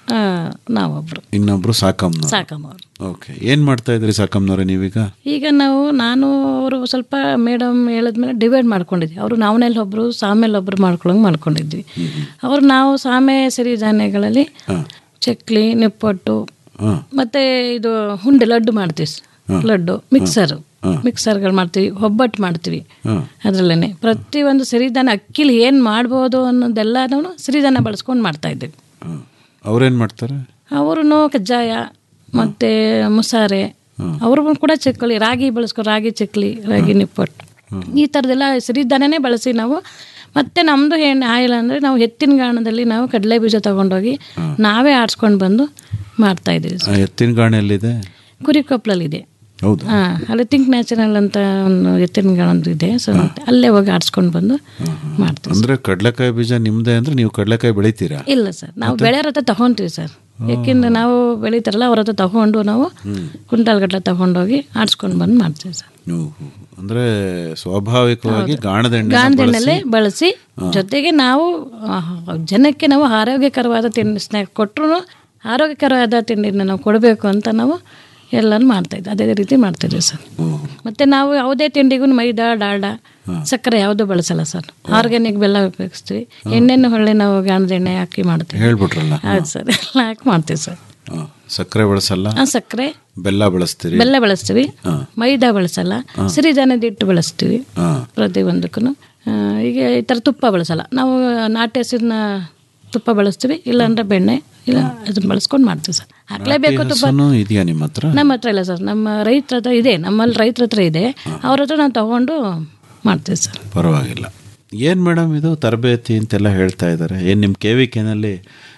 ಆ, ನಾವೊಬ್ರು ಇನ್ನೊಬ್ರು ಸಾಕಮ್ಮನವ್ರು ಸಾಕಮ್ಮವ್ರು ಓಕೆ ಏನ್ ಮಾಡ್ತಾ ಇದ್ರಿ ಸಾಕಮ್ಮನವ್ರೆ ನೀವೀಗ ಈಗ ನಾವು ನಾನು ಅವರು ಸ್ವಲ್ಪ ಮೇಡಮ್ ಹೇಳಿದ್ಮೇಲೆ ಡಿವೈಡ್ ಮಾಡ್ಕೊಂಡಿದ್ವಿ ಅವರು ನಾವನಲ್ಲಿ ಒಬ್ಬರು ಸಾಮೇಲೆ ಒಬ್ಬರು ಮಾಡ್ಕೊಳಂಗೆ ಮಾಡ್ಕೊಂಡಿದ್ವಿ ಅವರು ನಾವು ಸಾಮೆ ಸಿರಿಧಾನ್ಯಗಳಲ್ಲಿ ಚಕ್ಲಿ ನಿಪ್ಪಟ್ಟು ಹಾ. ಮತ್ತೆ ಇದು ಹುಂಡೆ ಲಡ್ಡು ಮಾಡ್ತೀವಿ ಸ- ಲಡ್ಡು ಮಿಕ್ಸರ್ ಮಿಕ್ಸರ್ಗಳು ಮಾಡ್ತೀವಿ ಒಬ್ಬಟ್ಟು ಮಾಡ್ತೀವಿ ಅದರಲ್ಲೇ ಪ್ರತಿಯೊಂದು ಸಿರಿಧಾನ್ಯ ಅಕ್ಕಿಲಿ ಏನು ಮಾಡ್ಬೋದು ಅನ್ನೋದೆಲ್ಲನೂ ಸಿರಿಧಾನ್ಯ ಬಳಸ್ಕೊಂಡು ಮಾಡ್ತಾ ಇದ್ದೀವಿ ಹ್ಮ್. ಅವ್ರೇನ್ ಮಾಡ್ತಾರೆ ಅವರು ಕಜ್ಜಾಯ ಮತ್ತೆ ಮುಸಾರೆ ಅವರು ಕೂಡ ಚಕ್ಕಲಿ ರಾಗಿ ಬಳಸ್ಕೊ ರಾಗಿ ಚಕ್ಲಿ ರಾಗಿ ನಿಪ್ಪಟ್ಟು ಈ ಥರದ್ದೆಲ್ಲ ಸಿರಿಧಾನ್ಯನೇ ಬಳಸಿ ನಾವು ಮತ್ತೆ ನಮ್ಮದು ಏನು ಆಯಿಲ್ ಅಂದರೆ ನಾವು ಎತ್ತಿನ ಗಾಣದಲ್ಲಿ ನಾವು ಕಡಲೆ ಬೀಜ ತಗೊಂಡೋಗಿ ನಾವೇ ಆಡ್ಸ್ಕೊಂಡು ಬಂದು ಮಾಡ್ತಾ ಇದ್ದೀವಿ ಆ ಎತ್ತಿನ ಗಾಣ ಎಲ್ಲಿದೆ ಕುರಿಕೊಪ್ಲಲ್ಲಿದೆ ಹೌದು ಹಾಂ ಅಲ್ಲಿ ಥಿಂಕ್ ನ್ಯಾಚುರಲ್ ಅಂತ ಒಂದು ಎತ್ತಿನ ಗಾಣ ಒಂದು ಇದೆ ಸೊ ಅಲ್ಲೇ ಹೋಗಿ ಆಡ್ಸ್ಕೊಂಡು ಬಂದು ಮಾಡ್ತೀವಿ ಅಂದ್ರೆ ಕಡ್ಲೆಕಾಯಿ ಬೀಜ ನಿಮ್ದೇ ಅಂದ್ರೆ ನೀವು ಕಡ್ಲೆಕಾಯಿ ಬೆಳಿತೀರಾ ಇಲ್ಲ ಸರ್ ನಾವು ಬೆಳೆಯೋರ ಹತ್ರ ತಗೊಂತೀವಿ ಸರ್ ಯಾಕೆಂದ್ರೆ ನಾವು ಬೆಳಿತಾರಲ್ಲ ಅವ್ರ ಹತ್ರ ತಗೊಂಡು ನಾವು ಕುಂಟಾಲ್ ಗಟ್ಟಲೆ ತಗೊಂಡೋಗಿ ಆಡ್ಸ್ಕೊಂಡು ಬಂದು ಮಾಡ್ತೀವಿ ಸರ್ ನೀವು ಅಂದ್ರೆ ಸ್ವಾಭಾವಿಕವಾಗಿ ಗಾಣದ ಎಣ್ಣೆ ಗಾಂಧೆಣ್ಣೆಲೆ ಬಳಸಿ ಜೊತೆಗೆ ನಾವು ಆ, ಜನಕ್ಕೆ ನಾವು ಆರೋಗ್ಯಕರವಾದ ತಿಂಡಿ ಸ್ನ್ಯಾಕ್ ಕೊಟ್ಟರು ಆರೋಗ್ಯಕರವಾದ ತಿಂಡಿನ ನಾವು ಕೊಡಬೇಕು ಅಂತ ನಾವು ಎಲ್ಲನೂ ಮಾಡ್ತಾ ಇದ್ವಿ ಅದೇ ರೀತಿ ಮಾಡ್ತಿದ್ವಿ ಸರ್ ಮತ್ತೆ ನಾವು ಯಾವುದೇ ತಿಂಡಿಗೂ ಮೈದಾ ಡಾಲ್ಡಾ ಸಕ್ಕರೆ ಯಾವುದೂ ಬಳಸಲ್ಲ ಸರ್ ಆರ್ಗ್ಯಾನಿಕ್ ಬೆಲ್ಲ ಉಪಯೋಗಿಸ್ತೀವಿ ಎಣ್ಣೆನ ಹೊಳ್ಳಿ ನಾವು ಗಾಣದ ಎಣ್ಣೆ ಹಾಕಿ ಮಾಡ್ತೀವಿ ಹೇಳ್ಬಿಟ್ರಲ್ಲ ಹೌದು ಸರ್ ಎಲ್ಲ ಹಾಕಿ ಮಾಡ್ತೀವಿ ಸರ್ ಹಾ. ಸಕ್ಕರೆ ಬಳಸಲ್ಲ ಆ ಸಕ್ಕರೆ ಬೆಲ್ಲ ಬಳಸ್ತೀರಿ ಬೆಲ್ಲ ಬಳಸ್ತೀವಿ ಮೈದಾ ಬಳಸಲ್ಲ ಸಿರಿಧಾನ್ಯದ ಹಿಟ್ಟು ಬಳಸ್ತೀವಿ ಹಾ. ಪ್ರತಿಯೊಂದಕ್ಕೂ ಈಗ ಈ ಥರ ತುಪ್ಪ ಬಳಸಲ್ಲ ನಾವು ನಾಟಿ ಹಸಿರಿನ ತುಪ್ಪ ಬಳಸ್ತೀವಿ ಇಲ್ಲಾಂದ್ರೆ ಬೆಣ್ಣೆ ಇಲ್ಲ ಅದನ್ನ ಬಳಸ್ಕೊಂಡು ಮಾಡ್ತೀವಿ ಸರ್ ಹಾಕ್ಲೇಬೇಕು ತುಪ್ಪ ಹಸುನು ಇದೆಯಾ ನಿಮ್ಮ ಹತ್ರ ನಮ್ಮ ಹತ್ರ ಇಲ್ಲ ಸರ್ ನಮ್ಮ ರೈತರ ಹತ್ರ ಇದೆ ನಮ್ಮಲ್ಲಿ ರೈತರ ಹತ್ರ ಇದೆ ಅವ್ರ ಹತ್ರ ನಾವು ತಗೊಂಡು ಮಾಡ್ತೀವಿ ಸರ್ ಪರವಾಗಿಲ್ಲ ಏನು ಮೇಡಮ್ ಇದು ತರಬೇತಿ ಅಂತೆಲ್ಲ ಹೇಳ್ತಾ ಇದ್ದಾರೆ ಏನು ನಿಮ್ಮ ಕೆ ವಿ ಕೆನಲ್ಲಿ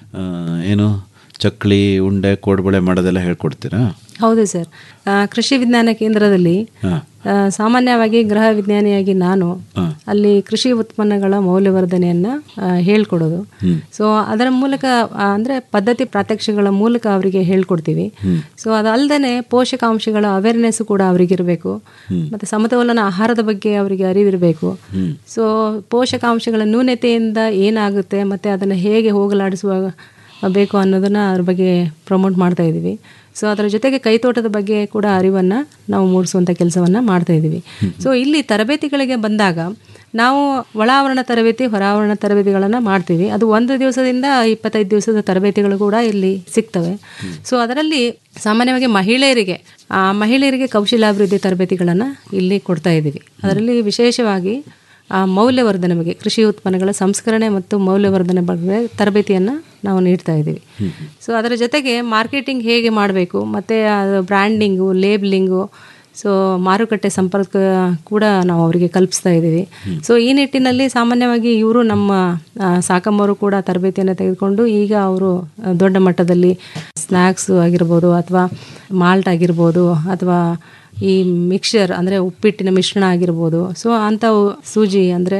ಏನು ಚಕ್ಲಿ ಉಂಡೆ ಕೋಡ್ಬಳೆ ಮಾಡೋದೆಲ್ಲ ಹೇಳ್ಕೊಡ್ತೀರಾ ಹೌದು ಸರ್ ಆ, ಕೃಷಿ ವಿಜ್ಞಾನ ಕೇಂದ್ರದಲ್ಲಿ ಹಾಂ ಆ, ಸಾಮಾನ್ಯವಾಗಿ ಗೃಹ ವಿಜ್ಞಾನಿಯಾಗಿ ನಾನು ಅಲ್ಲಿ ಕೃಷಿ ಉತ್ಪನ್ನಗಳ ಮೌಲ್ಯವರ್ಧನೆಯನ್ನ ಆ, ಹೇಳ್ಕೊಡೋದು ಸೊ ಅದರ ಮೂಲಕ ಆ, ಅಂದ್ರೆ ಪದ್ಧತಿ ಪ್ರಾತ್ಯಕ್ಷಿಗಳ ಮೂಲಕ ಅವರಿಗೆ ಹೇಳ್ಕೊಡ್ತೀವಿ ಸೊ ಅದಲ್ಲದೆ ಪೋಷಕಾಂಶಗಳ ಅವೇರ್ನೆಸ್ ಕೂಡ ಅವರಿಗೆ ಇರಬೇಕು ಮತ್ತೆ ಸಮತೋಲನ ಆಹಾರದ ಬಗ್ಗೆ ಅವರಿಗೆ ಅರಿವಿರಬೇಕು ಸೊ ಪೋಷಕಾಂಶಗಳ ನ್ಯೂನತೆಯಿಂದ ಏನಾಗುತ್ತೆ ಮತ್ತೆ ಅದನ್ನು ಹೇಗೆ ಹೋಗಲಾಡಿಸುವ ಬೇಕು ಅನ್ನೋದನ್ನ ಅದ್ರ ಬಗ್ಗೆ ಪ್ರಮೋಟ್ ಮಾಡ್ತಾ ಇದ್ದೀವಿ ಸೊ ಅದರ ಜೊತೆಗೆ ಕೈತೋಟದ ಬಗ್ಗೆ ಕೂಡ ಅರಿವನ್ನು ನಾವು ಮೂಡಿಸುವಂಥ ಕೆಲಸವನ್ನು ಮಾಡ್ತಾ ಇದ್ದೀವಿ ಸೊ ಇಲ್ಲಿ ತರಬೇತಿಗಳಿಗೆ ಬಂದಾಗ ನಾವು ಒಳಾವರಣ ತರಬೇತಿ ಹೊರಾವರಣ ತರಬೇತಿಗಳನ್ನು ಮಾಡ್ತೀವಿ ಅದು ಒಂದು ದಿವಸದಿಂದ ಇಪ್ಪತ್ತೈದು ದಿವಸದ ತರಬೇತಿಗಳು ಕೂಡ ಇಲ್ಲಿ ಸಿಗ್ತವೆ ಸೊ ಅದರಲ್ಲಿ ಸಾಮಾನ್ಯವಾಗಿ ಮಹಿಳೆಯರಿಗೆ ಆ ಮಹಿಳೆಯರಿಗೆ ಕೌಶಲ್ಯಾಭಿವೃದ್ಧಿ ತರಬೇತಿಗಳನ್ನು ಇಲ್ಲಿ ಕೊಡ್ತಾ ಇದ್ದೀವಿ ಅದರಲ್ಲಿ ವಿಶೇಷವಾಗಿ ಆ ಮೌಲ್ಯವರ್ಧನೆ ಬಗ್ಗೆ ಕೃಷಿ ಉತ್ಪನ್ನಗಳ ಸಂಸ್ಕರಣೆ ಮತ್ತು ಮೌಲ್ಯವರ್ಧನೆ ಬಗ್ಗೆ ತರಬೇತಿಯನ್ನು ನಾವು ನೀಡ್ತಾ ಇದ್ದೀವಿ ಸೊ ಅದರ ಜೊತೆಗೆ ಮಾರ್ಕೆಟಿಂಗ್ ಹೇಗೆ ಮಾಡಬೇಕು ಮತ್ತು ಬ್ರ್ಯಾಂಡಿಂಗು ಲೇಬ್ಲಿಂಗು ಸೊ ಮಾರುಕಟ್ಟೆ ಸಂಪರ್ಕ ಕೂಡ ನಾವು ಅವರಿಗೆ ಕಲ್ಪಿಸ್ತಾ ಇದ್ದೀವಿ ಸೊ ಈ ನಿಟ್ಟಿನಲ್ಲಿ ಸಾಮಾನ್ಯವಾಗಿ ಇವರು ನಮ್ಮ ಆ, ಸಾಕಮ್ಮವರು ಕೂಡ ತರಬೇತಿಯನ್ನು ತೆಗೆದುಕೊಂಡು ಈಗ ಅವರು ಆ, ದೊಡ್ಡ ಮಟ್ಟದಲ್ಲಿ ಸ್ನ್ಯಾಕ್ಸ್ ಆಗಿರ್ಬೋದು ಅಥವಾ ಮಾಲ್ಟ್ ಆಗಿರ್ಬೋದು ಅಥವಾ ಈ ಮಿಕ್ಸರ್ ಅಂದರೆ ಉಪ್ಪಿಟ್ಟಿನ ಮಿಶ್ರಣ ಆಗಿರ್ಬೋದು ಸೊ ಅಂಥವು ಸೂಜಿ ಅಂದರೆ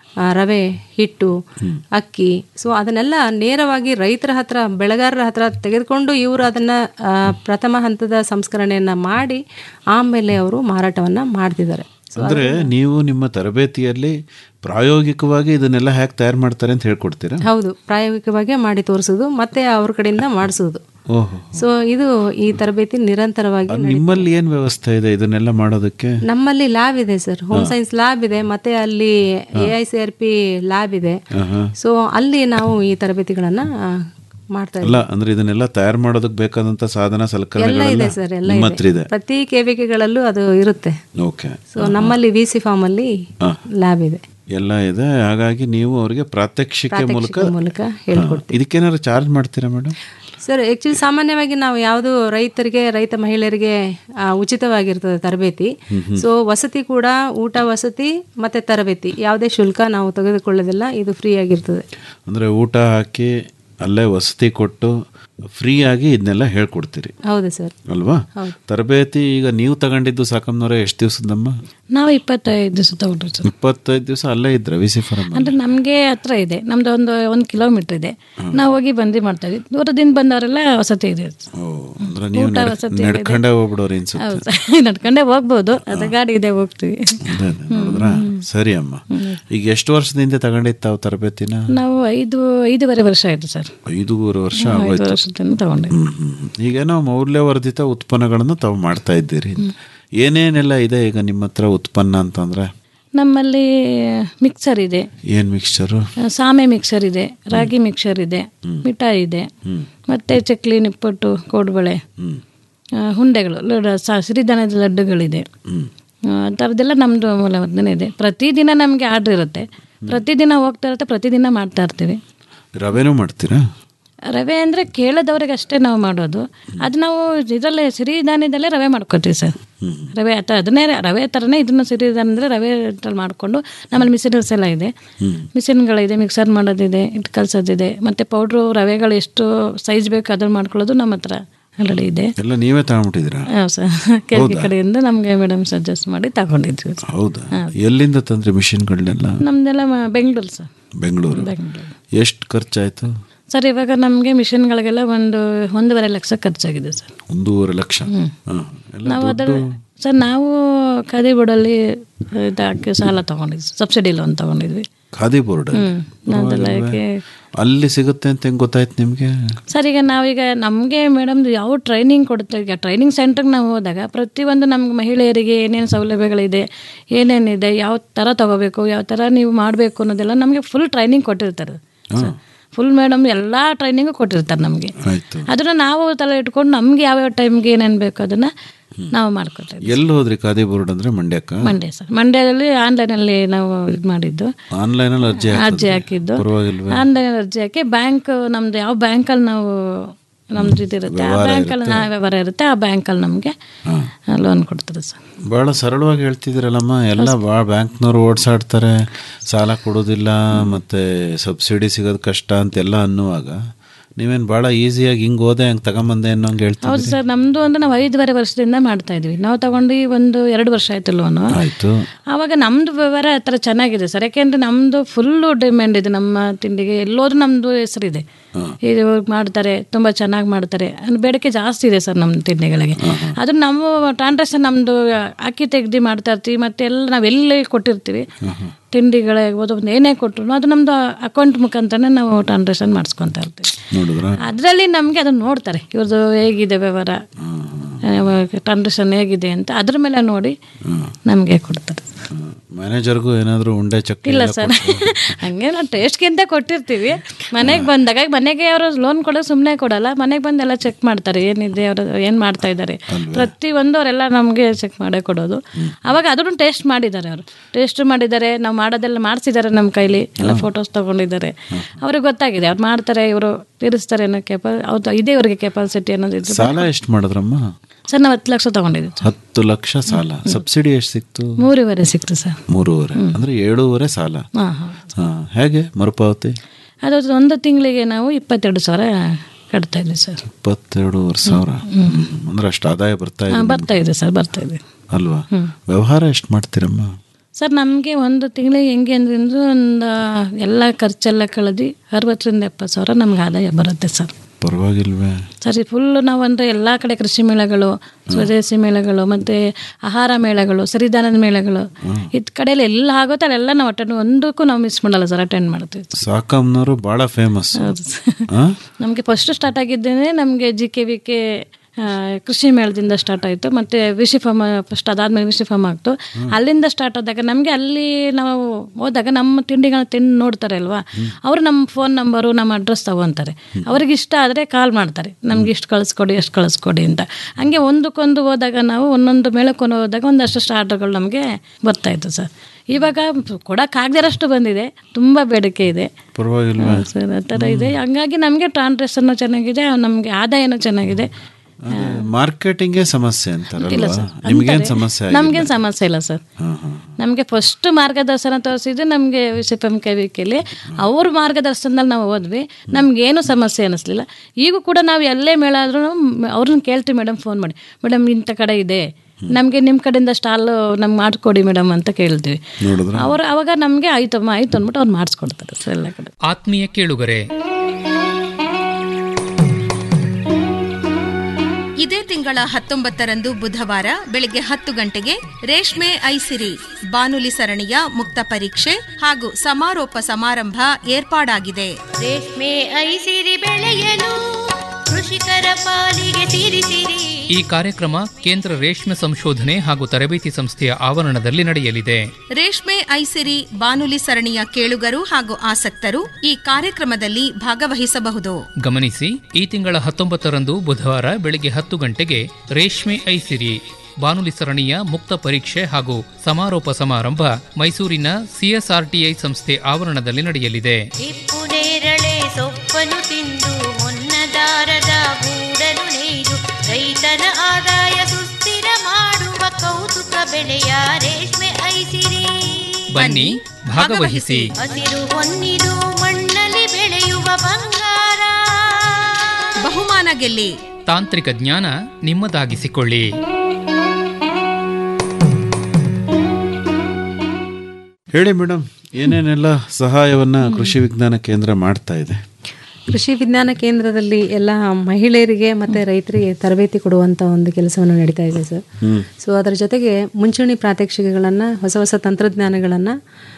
ರವೆ ಹಿಟ್ಟು ಅಕ್ಕಿ ಸೊ ಅದನ್ನೆಲ್ಲ ನೇರವಾಗಿ ರೈತರ ಹತ್ರ ಬೆಳೆಗಾರರ ಹತ್ರ ತೆಗೆದುಕೊಂಡು ಇವರು ಅದನ್ನು ಪ್ರಥಮ ಹಂತದ ಸಂಸ್ಕರಣೆಯನ್ನು ಮಾಡಿ ಆಮೇಲೆ ಅವರು ಮಾರಾಟವನ್ನು ಮಾಡ್ತಿದ್ದಾರೆ ಅಂದ್ರೆ ನೀವು ನಿಮ್ಮ ತರಬೇತಿಯಲ್ಲಿ ಪ್ರಾಯೋಗಿಕವಾಗಿ ಇದನ್ನೆಲ್ಲ ಹ್ಯಾಕ್ ತಯಾರು ಮಾಡ್ತಾರೆ ಅಂತ ಹೇಳ್ಕೊಡ್ತೀರಾ ಹೌದು ಪ್ರಾಯೋಗಿಕವಾಗಿ ಮಾಡಿ ತೋರಿಸೋದು ಮತ್ತೆ ಅವ್ರ ಕಡೆಯಿಂದ ಮಾಡಿಸೋದು ಓಹೋ ಸೊ ಇದು ಈ ತರಬೇತಿ ನಿರಂತರವಾಗಿ ಅದ್ ನಿಮ್ಮಲ್ಲಿ ಏನ್ ವ್ಯವಸ್ಥೆ ಇದೆ ಇದನ್ನೆಲ್ಲ ಮಾಡೋದಕ್ಕೆ ನಮ್ಮಲ್ಲಿ ಲ್ಯಾಬ್ ಇದೆ ಸರ್ ಹೋಮ್ ಸೈನ್ಸ್ ಲ್ಯಾಬ್ ಇದೆ ಮತ್ತೆ ಅಲ್ಲಿ A I C R P lab ಇದೆ ಸೊ ಅಲ್ಲಿ ನಾವು ಈ ತರಬೇತಿಗಳನ್ನ ಆ, ಮಾಡ್ತಾ ಇದ್ದೀವಿ ಅಲ್ಲ ಅಂದ್ರೆ ಇದನ್ನೆಲ್ಲ ತಯಾರು ಮಾಡೋದಕ್ಕೆ ಬೇಕಾದಂತ ಸಾಧನ ಎಲ್ಲ ಸಲಕರಣೆಗಳೆಲ್ಲ ಇದೆ ಸರ್ ಎಲ್ಲ ನಿಮ್ಮ ಹತ್ರ ಇದೆ ಇದೆ ಪ್ರತಿ ಕೆವಿಕೆಗಳಲ್ಲೂ ಅದು ಇರುತ್ತೆ ಓಕೆ ಸೊ ನಮ್ಮಲ್ಲಿ ವಿ ಸಿ ಫಾರ್ಮ್ ಅಲ್ಲಿ ಲ್ಯಾಬ್ ಇದೆ ಎಲ್ಲ ಇದೆ ಹಾಗಾಗಿ ನೀವು ಅವರಿಗೆ ಪ್ರಾತ್ಯಕ್ಷಿಕೆ ಮೂಲಕ ಪ್ರಾತ್ಯಕ್ಷಿಕೆ ಮೂಲಕ ಹೇಳ್ಕೊಡ್ತೀವಿ ಇದಕ್ಕೇನಾದ್ರು ಚಾರ್ಜ್ ಮಾಡ್ತೀರಾ ಮೇಡಮ್ ಸರ್ ಆ್ಯಕ್ಚುಲಿ ಸಾಮಾನ್ಯವಾಗಿ ನಾವು ಯಾವುದು ರೈತರಿಗೆ ರೈತ ಮಹಿಳೆಯರಿಗೆ ಆ, ಉಚಿತವಾಗಿರ್ತದೆ ತರಬೇತಿ ಸೊ ವಸತಿ ಕೂಡ ಊಟ ವಸತಿ ಮತ್ತೆ ತರಬೇತಿ ಯಾವುದೇ ಶುಲ್ಕ ನಾವು ತೆಗೆದುಕೊಳ್ಳೋದಿಲ್ಲ ಇದು ಫ್ರೀ ಆಗಿರ್ತದೆ ಅಂದ್ರೆ ಊಟ ಹಾಕಿ ಅಲ್ಲೇ ವಸತಿ ಕೊಟ್ಟು ಫ್ರೀ ಆಗಿ ಇದನ್ನೆಲ್ಲ ಹೇಳ್ಕೊಡ್ತೀರಿ ಹೌದು ಸರ್ ಅಲ್ವಾ ತರಬೇತಿ ಈಗ ನೀವು ತಗೊಂಡಿದ್ದು ಸಾಕಮ್ಮನವ್ರೆ ಎಷ್ಟು ದಿವಸದಮ್ಮ ನಾವು ಇಪ್ಪತ್ತೈದು ದಿವಸ ತಗೊಂಡ್ರಿ ಸರ್ ಇಪ್ಪತ್ತೈದು ದಿವಸ ಅಲ್ಲೇ ಇದ್ರ ವಿ ಸಿ ಫಾರಂ ಅಂದ್ರೆ ನಮಗೆ ಹತ್ರ ಇದೆ ನಮ್ದು ಒಂದು ಒಂದು ಕಿಲೋಮೀಟರ್ ಇದೆ ನಾವು ಹೋಗಿ ಬಂದು ಮಾಡ್ತಾ ಇದ್ವಿ ದೂರದಿಂದ ಬಂದವರೆಲ್ಲ ವಸತಿ ಇದೆ ಓ ಅಂದ್ರೆ ನೀವು ಊಟ ನಡ್- ವಸತಿ ನಡ್ಕೊಂಡೇ ಹೋಗ್ಬಿಡೋರು ಅನ್ಸುತ್ತೆ ಹೌದು ಸರ್ ನಡ್ಕೊಂಡೇ ಹೋಗ್ಬೋದು ಅದು ಗಾಡಿ ಇದೆ ಹೋಗ್ತೀವಿ ಅದೇ ಅದೇ, ನೋಡಿದ್ರಾ ಸರಿ ಅಮ್ಮ ಈಗ ಎಷ್ಟು ವರ್ಷದ ಹಿಂದೆ ತಗೊಂಡಿತ್ತು ತಾವು ತರಬೇತಿನ ನಾವು ಐದು ಐದೂವರೆ ವರ್ಷ ಆಯಿತು ಸರ್ ಐದೂವರೆ ವರ್ಷ ಐದು ಆಗೋಯ್ತು ವರ್ಷದಿಂದ ತಗೊಂಡೆ ಹ್ಮ್, ಹ್ಮ್. ಈಗೇನೋ ಮೌಲ್ಯವರ್ಧಿತ ಉತ್ಪನ್ನಗಳನ್ನು ತಾವು ಮಾಡ್ತಾ ಇದ್ದೀರಿ ಏನೇನೆಲ್ಲ ಇದೆ ಈಗ ನಿಮ್ಮ ಹತ್ರ ಉತ್ಪನ್ನ ಅಂತಂದ್ರೆ ನಮ್ಮಲ್ಲಿ ಮಿಕ್ಸರ್ ಇದೆ ಏನ್ ಮಿಕ್ಸ್ಚರು ಆ, ಸಾಮೆ ಮಿಕ್ಸರ್ ಇದೆ ರಾಗಿ ಮಿಕ್ಸರ್ ಇದೆ ಮಿಠಾಯಿ ಇದೆ ಮತ್ತೆ ಚಕ್ಲಿ ನಿಪ್ಪಟ್ಟು ಕೋಡ್ಬಳೆ ಆ, ಹುಂಡೆಗಳು ಲಡ್ಡು, ಸ- ಸಿರಿಧಾನ್ಯದ ಲಡ್ಡುಗಳಿದೆ ಆ, ಆ ಥರದ್ದೆಲ್ಲ ನಮ್ಮದು ಮೂಲವರ್ಧನೆ ಇದೆ ಪ್ರತಿದಿನ ನಮಗೆ ಆರ್ಡ್ರ್ ಇರುತ್ತೆ ಪ್ರತಿದಿನ ಹೋಗ್ತಾ ಇರುತ್ತೆ ಪ್ರತಿದಿನ ಮಾಡ್ತಾ ಇರ್ತೀವಿ ರವೆನೂ ಮಾಡ್ತೀರಾ ರವೆ ಅಂದರೆ ಕೇಳದವ್ರಿಗೆ ಅಷ್ಟೇ ನಾವು ಮಾಡೋದು ಅದು ನಾವು ಇದರಲ್ಲೇ ಸಿರಿಧಾನ್ಯದಲ್ಲೇ ರವೆ ಮಾಡ್ಕೊತೀವಿ ಸರ್ ರವೆ ಅಥವಾ ಅದನ್ನೇ ರವೆ ಥರನೇ ಇದನ್ನು ಸಿರಿಧಾನ್ಯದಲ್ಲಿ ರವೆ ಇದ್ರಲ್ಲಿ ಮಾಡಿಕೊಂಡು ನಮ್ಮಲ್ಲಿ ಮಿಷಿನ್ಸ್ ಎಲ್ಲ ಇದೆ ಮಿಷಿನ್ಗಳಿದೆ ಮಿಕ್ಸರ್ ಮಾಡೋದಿದೆ ಇಟ್ಟು ಕಲ್ಸೋದಿದೆ ಮತ್ತು ಪೌಡ್ರು ರವೆಗಳು ಎಷ್ಟು ಸೈಜ್ ಬೇಕು ಅದನ್ನು ಮಾಡ್ಕೊಳ್ಳೋದು ನಮ್ಮ ಹತ್ರ ಆಲ್ರೆಡಿ ಇದೆ ಎಲ್ಲ ನೀವೇ ತಗೊಂಬಿಟ್ಟಿದ್ದೀರಾ ಹಾಂ ಸರ್ ಕೆಳಗೆ ಕಡೆಯಿಂದ ನಮಗೆ ಮೇಡಮ್ ಸಜೆಸ್ಟ್ ಮಾಡಿ ತಗೊಂಡಿದ್ವಿ ಹೌದಾ ಎಲ್ಲಿಂದ ತಂದ್ರಿ ಮಿಷಿನ್ಗಳನ್ನೆಲ್ಲ ನಮ್ಮದೆಲ್ಲ ಬೆಂಗಳೂರು ಸರ್ ಬೆಂಗಳೂರು ಬೆಂಗಳೂರು ಎಷ್ಟು ಖರ್ಚಾಯ್ತು ಸರ್ ಇವಾಗ ನಮಗೆ ಮಿಷಿನ್ಗಳಿಗೆಲ್ಲ ಒಂದು ಒಂದೂವರೆ ಲಕ್ಷ ಖರ್ಚಾಗಿದೆ ಸರ್ ಒಂದೂವರೆ ಲಕ್ಷ ಹಾ. ಎಲ್ಲ ನಾವು ಅದರ ಸರ್ ನಾವು ಖಾದಿ ಬೋರ್ಡಲ್ಲಿ ಇದಕ್ಕೆ ಸಾಲ ತಗೊಂಡಿದ್ವಿ ಸಬ್ಸಿಡಿ ಲೋನ್ ತಗೊಂಡಿದ್ವಿ ಖಾದಿ ಬೋರ್ಡ್ ಅದೆಲ್ಲ ಯಾಕೆ ಅಲ್ಲಿ ಸಿಗುತ್ತೆ ಅಂತ ಹೆಂಗ್ ಗೊತ್ತಾಯ್ತು ನಿಮ್ಗೆ ಸರ್ ಈಗ ನಾವೀಗ ನಮಗೆ ಮೇಡಮ್ ಯಾವ ಟ್ರೈನಿಂಗ್ ಕೊಡುತ್ತೆ ಈಗ ಟ್ರೈನಿಂಗ್ ಸೆಂಟ್ರಿಗೆ ನಾವು ಹೋದಾಗ ಪ್ರತಿಯೊಂದು ನಮ್ಗೆ ಮಹಿಳೆಯರಿಗೆ ಏನೇನು ಸೌಲಭ್ಯಗಳಿದೆ ಏನೇನಿದೆ ಯಾವ ಥರ ತಗೋಬೇಕು ಯಾವ ಥರ ನೀವು ಮಾಡಬೇಕು ಅನ್ನೋದೆಲ್ಲ ನಮಗೆ ಫುಲ್ ಟ್ರೈನಿಂಗ್ ಕೊಟ್ಟಿರ್ತಾರೆ ಫುಲ್ ಮೇಡಮ್ ಎಲ್ಲ ಟ್ರೈನಿಂಗು ಕೊಟ್ಟಿರ್ತಾರೆ ನಮಗೆ ಆಯ್ತು ಅದನ್ನು ನಾವು ತಲೆ ಇಟ್ಕೊಂಡು ನಮ್ಗೆ ಯಾವ್ಯಾವ ಟೈಮ್ಗೆ ಏನೇನು ಬೇಕು ಅದನ್ನು ನಾವು ಮಾಡ್ಕೊತೇವೆ ಎಲ್ಲಿ ಹೋದ್ರಿ ಖಾದಿ ಬೋರ್ಡ್ ಅಂದ್ರೆ ಮಂಡ್ಯಕ್ಕ ಮಂಡ್ಯ ಸರ್ ಮಂಡ್ಯದಲ್ಲಿ ಆನ್ಲೈನಲ್ಲಿ ನಾವು ಇದು ಮಾಡಿದ್ದು ಆನ್ಲೈನ್ ಅಲ್ಲಿ ಅರ್ಜಿ ಅರ್ಜಿ ಹಾಕಿದ್ರಿ? ಹಾಕಿದ್ದು ಪರವಾಗಿಲ್ವೇ ಆನ್ಲೈನ್ ಅರ್ಜಿ ಹಾಕಿ ಬ್ಯಾಂಕ್ ನಮ್ದು ಯಾವ ಬ್ಯಾಂಕಲ್ಲಿ ನಾವು ನಮ್ದು ಇದಿರುತ್ತೆ ಆ ಬ್ಯಾಂಕಲ್ಲಿ ನಾವು ವ್ಯವಹಾರ ಇರುತ್ತೆ ಆ ಬ್ಯಾಂಕಲ್ಲಿ ನಮಗೆ ಲೋನ್ ಕೊಡ್ತಾರೆ ಸರ್ ಬಹಳ ಸರಳವಾಗಿ ಹೇಳ್ತಿದ್ದೀರಲ್ಲಮ್ಮ ಎಲ್ಲ ಭಾಳ ಬ್ಯಾಂಕ್ನವ್ರು ಓಡಿಸಾಡ್ತಾರೆ ಸಾಲ ಕೊಡೋದಿಲ್ಲ ಮತ್ತೆ ಸಬ್ಸಿಡಿ ಸಿಗೋದು ಕಷ್ಟ ಅಂತೆಲ್ಲ ಅನ್ನುವಾಗ ನೀವೇನು ಭಾಳ ಈಸಿಯಾಗಿ ಹಿಂಗೆ ಹೋದೆ ಹಂಗೆ ತಗೊಂಬಂದೆ ಅನ್ನೋ ಹಂಗೆ ಹೇಳ್ತೀವಿ ಹೌದು ಸರ್ ನಮ್ಮದು ಅಂದ್ರೆ ನಾವು ಐದುವರೆ ವರ್ಷದಿಂದ ಮಾಡ್ತಾ ಇದ್ವಿ ನಾವು ತಗೊಂಡು ಒಂದು ಎರಡು ವರ್ಷ ಆಯ್ತು ಲೋನು ಆಯ್ತು ಆವಾಗ ನಮ್ಮದು ವ್ಯವಹಾರ ಆ ಥರ ಚೆನ್ನಾಗಿದೆ ಸರ್ ಯಾಕೆಂದ್ರೆ ನಮ್ಮದು ಫುಲ್ಲು ಡಿಮ್ಯಾಂಡ್ ಇದೆ ನಮ್ಮ ತಿಂಡಿಗೆ ಎಲ್ಲೋದ್ರೂ ನಮ್ಮದು ಹೆಸರಿದೆ ಇದು ಮಾಡ್ತಾರೆ ತುಂಬ ಚೆನ್ನಾಗಿ ಮಾಡ್ತಾರೆ ಅಂದ್ರೆ ಬೇಡಿಕೆ ಜಾಸ್ತಿ ಇದೆ ಸರ್ ನಮ್ಮ ತಿಂಡಿಗಳಿಗೆ ಅದು ನಮ್ಮ ಟ್ರಾನ್ಸಾಕ್ಷನ್ ನಮ್ಮದು ಅಕ್ಕಿ ತೆಗ್ದು ಮಾಡ್ತಾ ಇರ್ತೀವಿ ಮತ್ತೆ ಎಲ್ಲ ನಾವು ಎಲ್ಲಿ ಕೊಟ್ಟಿರ್ತೀವಿ ತಿಂಡಿಗಳೇ ಒಂದು ಏನೇ ಕೊಟ್ಟರು ಅದು ನಮ್ಮದು ಅಕೌಂಟ್ ಮುಖಾಂತರನೇ ನಾವು ಟ್ರಾನ್ಸಾಕ್ಷನ್ ಮಾಡಿಸ್ಕೊತಾ ಇರ್ತೀವಿ ನೋಡಿದ್ರ ಅದರಲ್ಲಿ ನಮಗೆ ಅದನ್ನು ನೋಡ್ತಾರೆ ಇವ್ರದ್ದು ಹೇಗಿದೆ ವ್ಯವಹಾರ ಟ್ರಾನ್ಸಾಕ್ಷನ್ ಹೇಗಿದೆ ಅಂತ ಅದ್ರ ಮೇಲೆ ನೋಡಿ ನಮಗೆ ಕೊಡ್ತಾರೆ ಮ್ಯಾನೇಜರ್ಗೂ ಏನಾದರೂ ಉಂಡೆ ಚಕ್ಲಿ ಇಲ್ಲ ಎಲ್ಲ ಸರ್ ಹಂಗೆ ನಾವು ಟೇಸ್ಟ್ಗೆ ಅಂತ ಕೊಟ್ಟಿರ್ತೀವಿ ಮನೆಗೆ ಬಂದಾಗ ಮನೆಗೆ ಅವರು ಲೋನ್ ಕೊಡೋ ಸುಮ್ಮನೆ ಕೊಡಲ್ಲ ಮನೆಗೆ ಬಂದು ಎಲ್ಲ ಚೆಕ್ ಮಾಡ್ತಾರೆ ಏನಿದೆ ಅವರು ಏನು ಮಾಡ್ತಾ ಇದ್ದಾರೆ ಪ್ರತಿಯೊಂದು ಅವರೆಲ್ಲ ನಮಗೆ ಚೆಕ್ ಮಾಡೇ ಕೊಡೋದು ಅವಾಗ ಅದನ್ನು ಟೇಸ್ಟ್ ಮಾಡಿದ್ದಾರೆ ಅವರು ಟೇಸ್ಟ್ ಮಾಡಿದ್ದಾರೆ ನಾವು ಮಾಡೋದೆಲ್ಲ ಮಾಡಿಸಿದ್ದಾರೆ ನಮ್ಮ ಕೈಲಿ ಎಲ್ಲ ಫೋಟೋಸ್ ತೊಗೊಂಡಿದ್ದಾರೆ ಅವ್ರಿಗೆ ಗೊತ್ತಾಗಿದೆ ಅವ್ರು ಮಾಡ್ತಾರೆ ಇವರು ತೀರಿಸ್ತಾರೆ ಅನ್ನೋ ಕೆಪಾ ಹೌದು ಇದೇ ಇವ್ರಿಗೆ ಕೆಪಾಸಿಟಿ ಅನ್ನೋದು ಇದ್ರು ಸಾಲ ಎಷ್ಟು ಮಾಡಿದ್ರಮ್ಮ ಸರ್ ನಾವು ಹತ್ತು ಲಕ್ಷ ತೊಗೊಂಡಿದ್ದೀವಿ ಸರ್ ಹತ್ತು ಲಕ್ಷ ಸಾಲ ಸಬ್ಸಿಡಿ ಎಷ್ಟು ಸಿಕ್ತು ಮೂರುವರೆ ಸಿಕ್ತು ಸರ್ ಮೂರುವರೆ ಅಂದ್ರೆ ಏಳೂವರೆ ಸಾಲ ಹಾಂ ಹಾಂ ಹಾ ಹೇಗೆ ಮರುಪಾವತಿ ಅದು ಒಂದು ತಿಂಗಳಿಗೆ ನಾವು ಇಪ್ಪತ್ತೆರಡು ಸಾವಿರ ಕಟ್ತಾ ಇದ್ವಿ ಸರ್ ಇಪ್ಪತ್ತೆರಡೂವರೆ ಸಾವಿರ ಅಂದ್ರೆ ಅಷ್ಟು ಆದಾಯ ಬರ್ತಾ ಇದೆ ಹಾಂ ಬರ್ತಾ ಇದೆ ಸರ್ ಬರ್ತಾ ಇದೆ ಅಲ್ವಾ ವ್ಯವಹಾರ ಎಷ್ಟು ಮಾಡ್ತೀರಮ್ಮ ಸರ್ ನಮಗೆ ಒಂದು ತಿಂಗಳಿಗೆ ಹೆಂಗೆ ಅಂದ್ರೆ ಒಂದು ಎಲ್ಲ ಖರ್ಚೆಲ್ಲ ಕಳೆದು ಅರವತ್ತರಿಂದ ಎಪ್ಪತ್ತು ಸಾವಿರ ನಮ್ಗೆ ಆದಾಯ ಬರುತ್ತೆ ಸರ್ ಪರವಾಗಿಲ್ವೇ ಸರಿ ಫುಲ್ ನಾವು ಅಂದರೆ ಎಲ್ಲ ಕಡೆ ಕೃಷಿ ಮೇಳಗಳು ಸ್ವದೇಶಿ ಮೇಳಗಳು ಮತ್ತು ಆಹಾರ ಮೇಳಗಳು ಸಿರಿಧಾನ್ಯದ ಮೇಳಗಳು ಇದ್ ಕಡೆಯಲ್ಲಿ ಎಲ್ಲ ಆಗುತ್ತೆ ಅಲ್ಲೆಲ್ಲ ನಾವು ಅಟೆಂಡ್ ಒಂದಕ್ಕೂ ನಾವು ಮಿಸ್ ಮಾಡಲ್ಲ ಸರ್ ಅಟೆಂಡ್ ಮಾಡ್ತೀವಿ ಸಾಕಮ್ನವರು ಬಹಳ ಫೇಮಸ್ ನಮಗೆ ಫಸ್ಟ್ ಸ್ಟಾರ್ಟ್ ಆಗಿದ್ದೇನೆ ನಮಗೆ ಜಿ ಕೆ ವಿ ಕೆ ಕೃಷಿ ಮೇಳದಿಂದ ಸ್ಟಾರ್ಟ್ ಆಯಿತು ಮತ್ತು ವಿಶಿ ಫಾರ್ಮ್ ಫಸ್ಟ್ ಅದಾದ್ಮೇಲೆ ವಿಶಿ ಫಾರ್ಮ್ ಆಗ್ತು ಅಲ್ಲಿಂದ ಸ್ಟಾರ್ಟ್ ಆದಾಗ ನಮಗೆ ಅಲ್ಲಿ ನಾವು ಹೋದಾಗ ನಮ್ಮ ತಿಂಡಿಗಳನ್ನ ತಿಂದು ನೋಡ್ತಾರೆ ಅಲ್ವಾ ಅವರು ನಮ್ಮ ಫೋನ್ ನಂಬರು ನಮ್ಮ ಅಡ್ರೆಸ್ ತಗೊತಾರೆ ಅವ್ರಿಗೆ ಇಷ್ಟ ಆದರೆ ಕಾಲ್ ಮಾಡ್ತಾರೆ ನಮ್ಗೆ ಇಷ್ಟು ಕಳಿಸ್ಕೊಡಿ ಎಷ್ಟು ಕಳಿಸ್ಕೊಡಿ ಅಂತ ಹಂಗೆ ಒಂದಕ್ಕೊಂದು ಹೋದಾಗ ನಾವು ಒಂದೊಂದು ಮೇಳಕ್ಕೊಂಡು ಹೋದಾಗ ಒಂದಷ್ಟು ಆರ್ಡರ್ಗಳು ನಮಗೆ ಬರ್ತಾಯಿತ್ತು ಸರ್ ಇವಾಗ ಕೊಡೋಕ್ಕಾಗದಿರೋಷ್ಟು ಬಂದಿದೆ ತುಂಬ ಬೇಡಿಕೆ ಇದೆ ಪರವಾಗಿಲ್ವೇ ಸರ್ ಆ ಥರ ಇದೆ ಹಂಗಾಗಿ ನಮಗೆ ಟ್ರಾನ್ಸಾಕ್ಷನ್ನು ಚೆನ್ನಾಗಿದೆ ನಮಗೆ ಆದಾಯನೂ ಚೆನ್ನಾಗಿದೆ ಮಾರ್ಕೆಟಿಂಗೇ ಸಮಸ್ಯೆ ಅಂತಾರಲ್ವಾ ನಿಮ್ಗೇನ್ ಸಮಸ್ಯೆ ಆಗಿಲ್ಲ? ನಮ್ಗೇನು ಸಮಸ್ಯೆ ಇಲ್ಲ ಸರ್ ಹಾ, ಹಾ. ನಮಗೆ ಫಸ್ಟ್ ಮಾರ್ಗದರ್ಶನ ತೋರಿಸಿದ್ದು ನಮಗೆ ವಿಶಿಪಂ ಕವಿಕೆಯಲ್ಲಿ ಅವ್ರ ಮಾರ್ಗದರ್ಶನದಲ್ಲಿ ನಾವು ಹೋದ್ವಿ ನಮಗೇನು ಸಮಸ್ಯೆ ಅನ್ನಿಸ್ಲಿಲ್ಲ ಈಗೂ ಕೂಡ ನಾವು ಎಲ್ಲೇ ಮೇಳ ಆದ್ರೂ ಅವ್ರನ್ನ ಕೇಳ್ತೀವಿ ಮೇಡಮ್ ಫೋನ್ ಮಾಡಿ ಮೇಡಮ್ ಇಂಥ ಕಡೆ ಇದೆ ನಮಗೆ ನಿಮ್ಮ ಕಡೆಯಿಂದ ಸ್ಟಾಲ್ ನಮ್ಗೆ ಮಾಡಿಕೊಡಿ ಮೇಡಮ್ ಅಂತ ಕೇಳ್ತೀವಿ ನೋಡಿದ್ರ ಅವರು ಅವಾಗ ನಮಗೆ ಆಯ್ತಮ್ಮ ಆಯ್ತು ಅಂದ್ಬಿಟ್ಟು ಅವ್ರು ಮಾಡಿಸ್ಕೊಡ್ತಾರೆ ಸರ್ ಎಲ್ಲ ಕಡೆ ಆತ್ಮೀಯ ಕೇಳುಗರೆ ಇದೇ ತಿಂಗಳ ಹತ್ತೊಂಬತ್ತರಂದು ಬುಧವಾರ ಬೆಳಿಗ್ಗೆ ಹತ್ತು ಗಂಟೆಗೆ ರೇಷ್ಮೆ ಐಸಿರಿ ಬಾನುಲಿ ಸರಣಿಯ ಮುಕ್ತ ಪರೀಕ್ಷೆ ಹಾಗೂ ಸಮಾರೋಪ ಸಮಾರಂಭ ಏರ್ಪಾಡಾಗಿದೆ ರೇಷ್ಮೆ ಐಸಿರಿ ಬೆಳೆಯಲು ಕೃಷಿಕರ ಪಾಲಿಗೆ ಸಿರಿಸಿರಿ ಈ ಕಾರ್ಯಕ್ರಮ ಕೇಂದ್ರ ರೇಷ್ಮೆ ಸಂಶೋಧನೆ ಹಾಗೂ ತರಬೇತಿ ಸಂಸ್ಥೆಯ ಆವರಣದಲ್ಲಿ ನಡೆಯಲಿದೆ ರೇಷ್ಮೆ ಐಸಿರಿ ಬಾನುಲಿ ಸರಣಿಯ ಕೇಳುಗರು ಹಾಗೂ ಆಸಕ್ತರು ಈ ಕಾರ್ಯಕ್ರಮದಲ್ಲಿ ಭಾಗವಹಿಸಬಹುದು ಗಮನಿಸಿ ಈ ತಿಂಗಳ ಹತ್ತೊಂಬತ್ತರಂದು ಬುಧವಾರ ಬೆಳಿಗ್ಗೆ ಹತ್ತು ಗಂಟೆಗೆ ರೇಷ್ಮೆ ಐಸಿರಿ ಬಾನುಲಿ ಸರಣಿಯ ಮುಕ್ತ ಪರೀಕ್ಷೆ ಹಾಗೂ ಸಮಾರೋಪ ಸಮಾರಂಭ ಮೈಸೂರಿನ ಸಿಎಸ್ಆರ್ಟಿಐ ಸಂಸ್ಥೆ ಆವರಣದಲ್ಲಿ ನಡೆಯಲಿದೆ ಹಿಪ್ಪು ನೇರಳೆ ಸೊಪ್ಪನ್ನು ತಿಂದು ಹೊನ್ನದಾರದ ಗೂಡನು ನೇಯ್ದು ರೈತನ ಆದಾಯ ಸುಸ್ಥಿರ ಮಾಡುವ ಕೌತುಕ ಬೆಳೆಯ ರೇಷ್ಮೆ ಐಸಿರಿ ಬನ್ನಿ ಭಾಗವಹಿಸಿ ಹಸಿರು ಹೊನ್ನಿದು ಮಣ್ಣಲ್ಲಿ ಬೆಳೆಯುವ ಬಂಗಾರ ಬಹುಮಾನ ಗೆಲ್ಲಿ ತಾಂತ್ರಿಕ ಜ್ಞಾನ ನಿಮ್ಮದಾಗಿಸಿಕೊಳ್ಳಿ ಹೇಳಿ ಮೇಡಮ್ ಏನೇನೆಲ್ಲ ಸಹಾಯವನ್ನ ಕೃಷಿ ವಿಜ್ಞಾನ ಕೇಂದ್ರ ಮಾಡ್ತಾ ಇದೆ ಕೃಷಿ ವಿಜ್ಞಾನ ಕೇಂದ್ರದಲ್ಲಿ ಎಲ್ಲ ಮಹಿಳೆಯರಿಗೆ ಮತ್ತು ರೈತರಿಗೆ ತರಬೇತಿ ಕೊಡುವಂಥ ಒಂದು ಕೆಲಸವನ್ನು ನಡೀತಾ ಇದೆ ಸರ್ ಸೊ ಅದರ ಜೊತೆಗೆ ಮುಂಚೂಣಿ ಪ್ರಾತ್ಯಕ್ಷಿಕೆಗಳನ್ನು ಹೊಸ ಹೊಸ ತಂತ್ರಜ್ಞಾನಗಳನ್ನು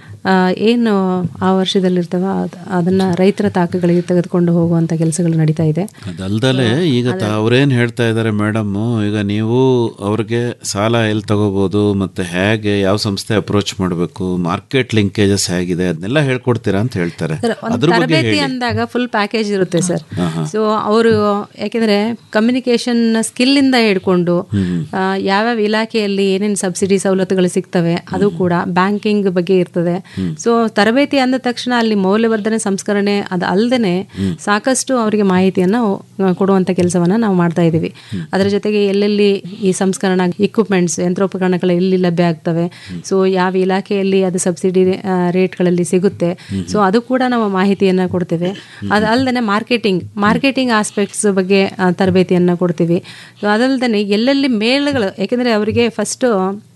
ಏನು ಆ ವರ್ಷದಲ್ಲಿರ್ತವ ಅದನ್ನು ರೈತರ ತಾಕಗಳಿಗೆ ತೆಗೆದುಕೊಂಡು ಹೋಗುವಂಥ ಕೆಲಸಗಳು ನಡೀತಾ ಇದೆ ಅದಲ್ದಲೆ ಈಗ ತ- ಅವ್ರೇನ್ ಹೇಳ್ತಾ ಇದ್ದಾರೆ ಮೇಡಮ್ ಈಗ ನೀವು ಅವ್ರಿಗೆ ಸಾಲ ಎಲ್ಲಿ ತಗೋಬಹುದು ಮತ್ತೆ ಹೇಗೆ ಯಾವ ಸಂಸ್ಥೆ ಅಪ್ರೋಚ್ ಮಾಡಬೇಕು ಮಾರ್ಕೆಟ್ ಲಿಂಕೇಜಸ್ ಹೇಗಿದೆ ಅದನ್ನೆಲ್ಲ ಹೇಳ್ಕೊಡ್ತೀರಾ ಅಂತ ಹೇಳ್ತಾರೆ ಸರ್ ಒಂದು ಅದ್ರ ಬಗ್ಗೆ ತರಬೇತಿ ಹೇಳಿ ಅಂದಾಗ ಫುಲ್ ಪ್ಯಾಕೇಜ್ ಇರುತ್ತೆ ಸರ್ ಸೊ ಅವರು ಯಾಕೆಂದ್ರೆ ಕಮ್ಯುನಿಕೇಶನ್ ಸ್ಕಿಲ್ ಇಂದ ಹಿಡ್ಕೊಂಡು ಆ, ಯಾವ್ಯಾವ ಇಲಾಖೆಯಲ್ಲಿ ಏನೇನು ಸಬ್ಸಿಡಿ ಸವಲತ್ತುಗಳು ಸಿಗ್ತವೆ ಅದು ಕೂಡ ಬ್ಯಾಂಕಿಂಗ್ ಬಗ್ಗೆ ಇರ್ತದೆ ಸೊ ತರಬೇತಿ ಅಂದ ತಕ್ಷಣ ಅಲ್ಲಿ ಮೌಲ್ಯವರ್ಧನೆ ಸಂಸ್ಕರಣೆ ಅದು ಅಲ್ಲದೆ ಸಾಕಷ್ಟು ಅವರಿಗೆ ಮಾಹಿತಿಯನ್ನ ಆ, ಕೊಡುವಂತ ಕೆಲಸವನ್ನ ನಾವು ಮಾಡ್ತಾ ಇದ್ದೀವಿ ಅದರ ಜೊತೆಗೆ ಎಲ್ಲೆಲ್ಲಿ ಈ ಸಂಸ್ಕರಣಾ ಇಕ್ವಿಪ್ಮೆಂಟ್ಸ್ ಯಂತ್ರೋಪಕರಣಗಳು ಎಲ್ಲಿ ಲಭ್ಯ ಆಗ್ತವೆ ಸೊ ಯಾವ ಇಲಾಖೆಯಲ್ಲಿ ಅದು ಸಬ್ಸಿಡಿ ರೇಟ್ಗಳಲ್ಲಿ ಸಿಗುತ್ತೆ ಸೊ ಅದು ಕೂಡ ನಾವು ಮಾಹಿತಿಯನ್ನು ಕೊಡ್ತೇವೆ ಅದು ಅಲ್ಲದೆ ಮಾರ್ಕೆಟಿಂಗ್ ಮಾರ್ಕೆಟಿಂಗ್ ಆಸ್ಪೆಕ್ಟ್ಸ್ ಬಗ್ಗೆ ಆ, ತರಬೇತಿಯನ್ನು ಕೊಡ್ತೀವಿ ಸೊ ಅದಲ್ಲದೆ ಎಲ್ಲೆಲ್ಲಿ ಮೇಳಗಳು ಯಾಕೆಂದರೆ ಅವರಿಗೆ ಫಸ್ಟು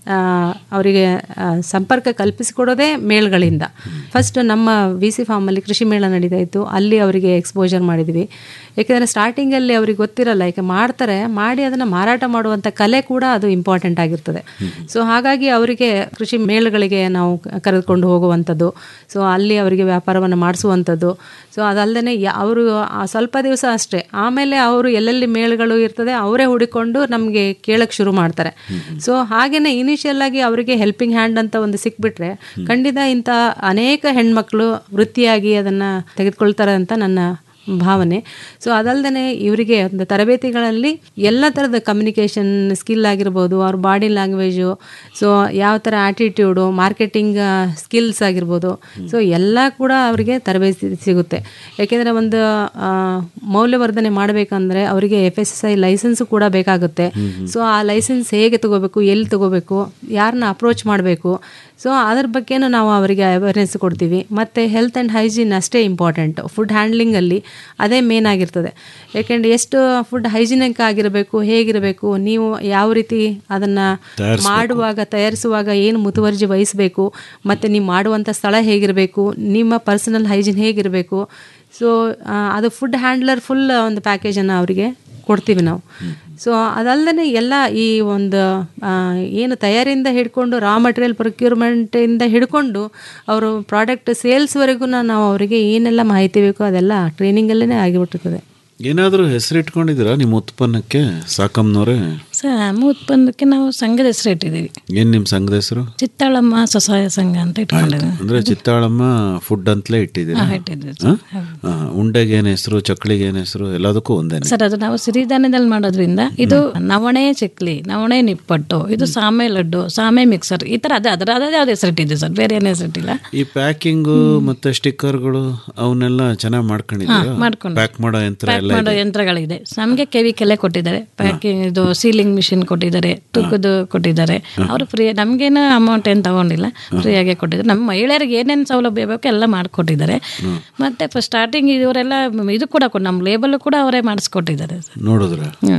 ಅವರಿಗೆ ಆ, ಸಂಪರ್ಕ ಕಲ್ಪಿಸಿಕೊಡೋದೇ ಮೇಳಗಳಿಂದ ಫಸ್ಟ್ ನಮ್ಮ ವಿ ಸಿ ಫಾರ್ಮಲ್ಲಿ ಕೃಷಿ ಮೇಳ ನಡೀತಾ ಇತ್ತು ಅಲ್ಲಿ ಅವರಿಗೆ ಎಕ್ಸ್ಪೋಜರ್ ಮಾಡಿದ್ವಿ ಯಾಕೆಂದರೆ ಸ್ಟಾರ್ಟಿಂಗಲ್ಲಿ ಅವ್ರಿಗೆ ಗೊತ್ತಿರಲ್ಲ ಯಾಕೆ ಮಾಡ್ತಾರೆ ಮಾಡಿ ಅದನ್ನು ಮಾರಾಟ ಮಾಡುವಂಥ ಕಲೆ ಕೂಡ ಅದು ಇಂಪಾರ್ಟೆಂಟ್ ಆಗಿರ್ತದೆ ಸೊ ಹಾಗಾಗಿ ಅವರಿಗೆ ಕೃಷಿ ಮೇಳಗಳಿಗೆ ನಾವು ಕರೆದುಕೊಂಡು ಹೋಗುವಂಥದ್ದು ಸೊ ಅಲ್ಲಿ ಅವರಿಗೆ ವ್ಯಾಪಾರವನ್ನು ಮಾಡಿಸುವಂಥದ್ದು ಸೊ ಅದಲ್ಲದೆ ಅವರು ಸ್ವಲ್ಪ ದಿವಸ ಅಷ್ಟೇ ಆಮೇಲೆ ಅವರು ಎಲ್ಲೆಲ್ಲಿ ಮೇಳಗಳು ಇರ್ತದೆ ಅವರೇ ಹುಡುಕೊಂಡು ನಮಗೆ ಕೇಳಕ್ಕೆ ಶುರು ಮಾಡ್ತಾರೆ ಸೊ ಹಾಗೇನೆ ಇನಿಷಿಯಲ್ ಆಗಿ ಅವರಿಗೆ ಹೆಲ್ಪಿಂಗ್ ಹ್ಯಾಂಡ್ ಅಂತ ಒಂದು ಸಿಕ್ಬಿಟ್ರೆ ಖಂಡಿತ ಇಂಥ ಅನೇಕ ಹೆಣ್ಮಕ್ಳು ವೃತ್ತಿಯಾಗಿ ಅದನ್ನು ತೆಗೆದುಕೊಳ್ತಾರೆ ಅಂತ ನನ್ನ ಭಾವನೆ ಸೊ ಅದಲ್ಲದೆ ಇವರಿಗೆ ಒಂದು ತರಬೇತಿಗಳಲ್ಲಿ ಎಲ್ಲ ಥರದ ಕಮ್ಯುನಿಕೇಷನ್ ಸ್ಕಿಲ್ ಆಗಿರ್ಬೋದು ಅವ್ರ ಬಾಡಿ ಲ್ಯಾಂಗ್ವೇಜು ಸೊ ಯಾವ ಥರ ಆ್ಯಟಿಟ್ಯೂಡು ಮಾರ್ಕೆಟಿಂಗ್ ಸ್ಕಿಲ್ಸ್ ಆಗಿರ್ಬೋದು ಸೊ ಎಲ್ಲ ಕೂಡ ಅವರಿಗೆ ತರಬೇತಿ ಸಿಗುತ್ತೆ ಯಾಕೆಂದರೆ ಒಂದು ಆ, ಮೌಲ್ಯವರ್ಧನೆ ಮಾಡಬೇಕಂದ್ರೆ ಅವರಿಗೆ F S S I licence ಕೂಡ ಬೇಕಾಗುತ್ತೆ ಸೊ ಆ ಲೈಸೆನ್ಸ್ ಹೇಗೆ ತಗೋಬೇಕು ಎಲ್ಲಿ ತಗೋಬೇಕು ಯಾರನ್ನ ಅಪ್ರೋಚ್ ಮಾಡಬೇಕು ಸೊ ಅದ್ರ ಬಗ್ಗೆನೂ ನಾವು ಅವರಿಗೆ ಅವೇರ್ನೆಸ್ ಕೊಡ್ತೀವಿ ಮತ್ತು ಹೆಲ್ತ್ ಆ್ಯಂಡ್ ಹೈಜೀನ್ ಅಷ್ಟೇ ಇಂಪಾರ್ಟೆಂಟ್ ಫುಡ್ ಹ್ಯಾಂಡ್ಲಿಂಗಲ್ಲಿ ಅದೇ ಮೇನ್ ಆಗಿರ್ತದೆ ಯಾಕೆಂದ್ರೆ ಎಷ್ಟು ಫುಡ್ ಹೈಜಿನಿಕ್ ಆಗಿರಬೇಕು ಹೇಗಿರಬೇಕು ನೀವು ಯಾವ ರೀತಿ ಅದನ್ನು ಮಾಡುವಾಗ ತಯಾರಿಸುವಾಗ ಏನು ಮುತುವರ್ಜಿ ವಹಿಸಬೇಕು ಮತ್ತು ನೀವು ಮಾಡುವಂಥ ಸ್ಥಳ ಹೇಗಿರಬೇಕು ನಿಮ್ಮ ಪರ್ಸನಲ್ ಹೈಜೀನ್ ಹೇಗಿರಬೇಕು ಸೊ ಅದು ಫುಡ್ ಹ್ಯಾಂಡ್ಲರ್ ಫುಲ್ ಒಂದು ಪ್ಯಾಕೇಜನ್ನು ಅವರಿಗೆ ಕೊಡ್ತೀವಿ ನಾವು ಸೊ ಅದಲ್ಲದೆ ಎಲ್ಲ ಈ ಒಂದು ಆ, ಏನು ತಯಾರಿಯಿಂದ ಹಿಡ್ಕೊಂಡು ರಾ ಮಟೀರಿಯಲ್ ಪ್ರೊಕ್ಯೂರ್ಮೆಂಟಿಂದ ಹಿಡ್ಕೊಂಡು ಅವರು ಪ್ರಾಡಕ್ಟ್ ಸೇಲ್ಸ್ವರೆಗೂ ನಾವು ಅವರಿಗೆ ಏನೆಲ್ಲ ಮಾಹಿತಿ ಬೇಕೋ ಅದೆಲ್ಲ ಟ್ರೈನಿಂಗಲ್ಲೇ ಆಗಿಬಿಟ್ಟಿರ್ತದೆ ಏನಾದರೂ ಹೆಸರಿಟ್ಕೊಂಡಿದ್ದೀರಾ ನಿಮ್ಮ ಉತ್ಪನ್ನಕ್ಕೆ ಸಾಕಮ್ನವ್ರೆ ಸರ್ ನಮ್ಮ ಉತ್ಪನ್ನಕ್ಕೆ ನಾವು ಸಂಘದ ಹೆಸರು ಇಟ್ಟಿದ್ದೀವಿ ಏನ್ ನಿಮ್ಮ ಸಂಘದ ಹೆಸರು ಚಿತ್ತಾಳಮ್ಮ ಸ್ವಸಹಾಯ ಸಂಘ ಅಂತ ಇಟ್ಕೊಂಡಿದ್ದೀವಿ ಅಂದ್ರೆ ಚಿತ್ತಾಳಮ್ಮ ಫುಡ್ ಅಂತಲೇ ಇಟ್ಟಿದ್ದೀರಾ ಹಾ, ಇಟ್ಟಿದ್ದೀವಿ ಹಾ? ಹಾ, ಉಂಡೆಗೆ ಏನ್ ಹೆಸರು ಚಕ್ಳಿಗೆ ಏನ್ ಹೆಸರು ಎಲ್ಲದಕ್ಕೂ ಒಂದೇನೆ ಸರ್ ಅದು ನಾವು ಸಿರಿಧಾನ್ಯದಲ್ಲಿ ಮಾಡೋದ್ರಿಂದ ಇದು ನವಣೆ ಚಕ್ಲಿ ನವಣೆ ನಿಪ್ಪಟ್ಟು ಇದು ಸಾಮೆ ಲಡ್ಡು ಸಾಮೆ ಮಿಕ್ಸರ್ ಈ ತರ ಅದೇ ಅದರ ಅದೇ ಯಾವ್ದು ಹೆಸರಿಟ್ಟಿದ್ದೀವಿ ಸರ್ ಬೇರೆ ಏನು ಹೆಸರಿಟ್ಟಿಲ್ಲ ಈ ಪ್ಯಾಕಿಂಗು ಮತ್ತೆ ಸ್ಟಿಕ್ಕರ್ಗಳು ಅವನ್ನೆಲ್ಲ ಚೆನ್ನಾಗಿ ಮಾಡ್ಕೊಂಡಿದ್ದೀರಾ ಮಾಡ್ಕೊಂಡು. ಪ್ಯಾಕ್ ಮಾಡೋ ಯಂತ್ರ ಪ್ಯಾಕ್ ಎಲ್ಲ ಮಾಡೋ ಯಂತ್ರಗಳಿದೆ ನಮಗೆ ಕೆವಿಕೆಲೆ ಕೊಟ್ಟಿದ್ದಾರೆ ಪ್ಯಾಕಿಂಗ್ ಇದು ಸೀಲಿಂಗ್ ಮಿಷಿನ್ ಕೊಟ್ಟಿದ್ದಾರೆ ತುಕ್ಕದು ಕೊಟ್ಟಿದ್ದಾರೆ ಅವರು ಫ್ರೀ ನಮಗೇನು ಅಮೌಂಟ್ ಏನು ತಗೊಂಡಿಲ್ಲ ಫ್ರೀಯಾಗೆ ಕೊಟ್ಟಿದ್ದಾರೆ ನಮ್ಮ ಮಹಿಳೆಯರಿಗೆ ಏನೇನು ಸೌಲಭ್ಯ ಬೇಕು ಎಲ್ಲ ಮಾಡಿಕೊಟ್ಟಿದ್ದಾರೆ ಮತ್ತೆ ಫಸ್ಟ್ ಸ್ಟಾರ್ಟಿಂಗ್ ಇವರೆಲ್ಲ ಇದು ಕೂಡ ಕೊಡ್- ನಮ್ಮ ಲೇಬಲ್ ಕೂಡ ಅವರೇ ಮಾಡಿಸ್ಕೊಟ್ಟಿದ್ದಾರೆ ನೋಡಿದ್ರ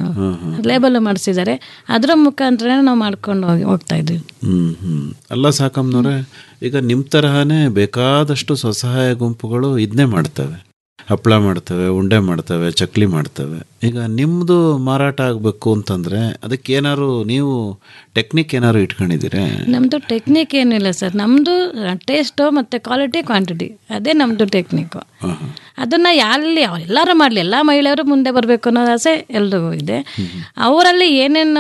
ಲೇಬಲ್ ಮಾಡಿಸಿದ್ದಾರೆ ಅದರ ಮುಖಾಂತರ ನಾವು ಮಾಡ್ಕೊಂಡು ಹೋಗಿ ಹೋಗ್ತಾ ಇದ್ದೀವಿ ಹ್ಮ್ ಹ್ಮ್ ಅಲ್ಲ ಸಾಕಮ್ನವ್ರೆ ಈಗ ನಿಮ್ಮ ತರಹನೇ ಬೇಕಾದಷ್ಟು ಸ್ವಸಹಾಯ ಗುಂಪುಗಳು ಇದನ್ನೇ ಮಾಡ್ತವೆ ಹಪ್ಪಳ ಮಾಡ್ತವೆ ಉಂಡೆ ಮಾಡ್ತವೆ ಚಕ್ಲಿ ಮಾಡ್ತವೆ ಈಗ ನಿಮ್ಮದು ಮಾರಾಟ ಆಗಬೇಕು ಅಂತಂದರೆ ಅದಕ್ಕೆ ಏನಾದ್ರು ನೀವು ಟೆಕ್ನಿಕ್ ಏನಾದ್ರು ಇಟ್ಕೊಂಡಿದ್ದೀರಾ ನಮ್ಮದು ಟೆಕ್ನಿಕ್ ಏನಿಲ್ಲ ಸರ್ ನಮ್ಮದು ಟೇಸ್ಟು ಮತ್ತು ಕ್ವಾಲಿಟಿ ಕ್ವಾಂಟಿಟಿ ಅದೇ ನಮ್ಮದು ಟೆಕ್ನಿಕ್ಕು ಅದನ್ನು ಎಲ್ಲಿ ಎಲ್ಲರೂ ಮಾಡಲಿ ಎಲ್ಲ ಮಹಿಳೆಯರು ಮುಂದೆ ಬರಬೇಕು ಅನ್ನೋ ಆಸೆ ಎಲ್ರಿಗೂ ಇದೆ ಅವರಲ್ಲಿ ಏನೇನು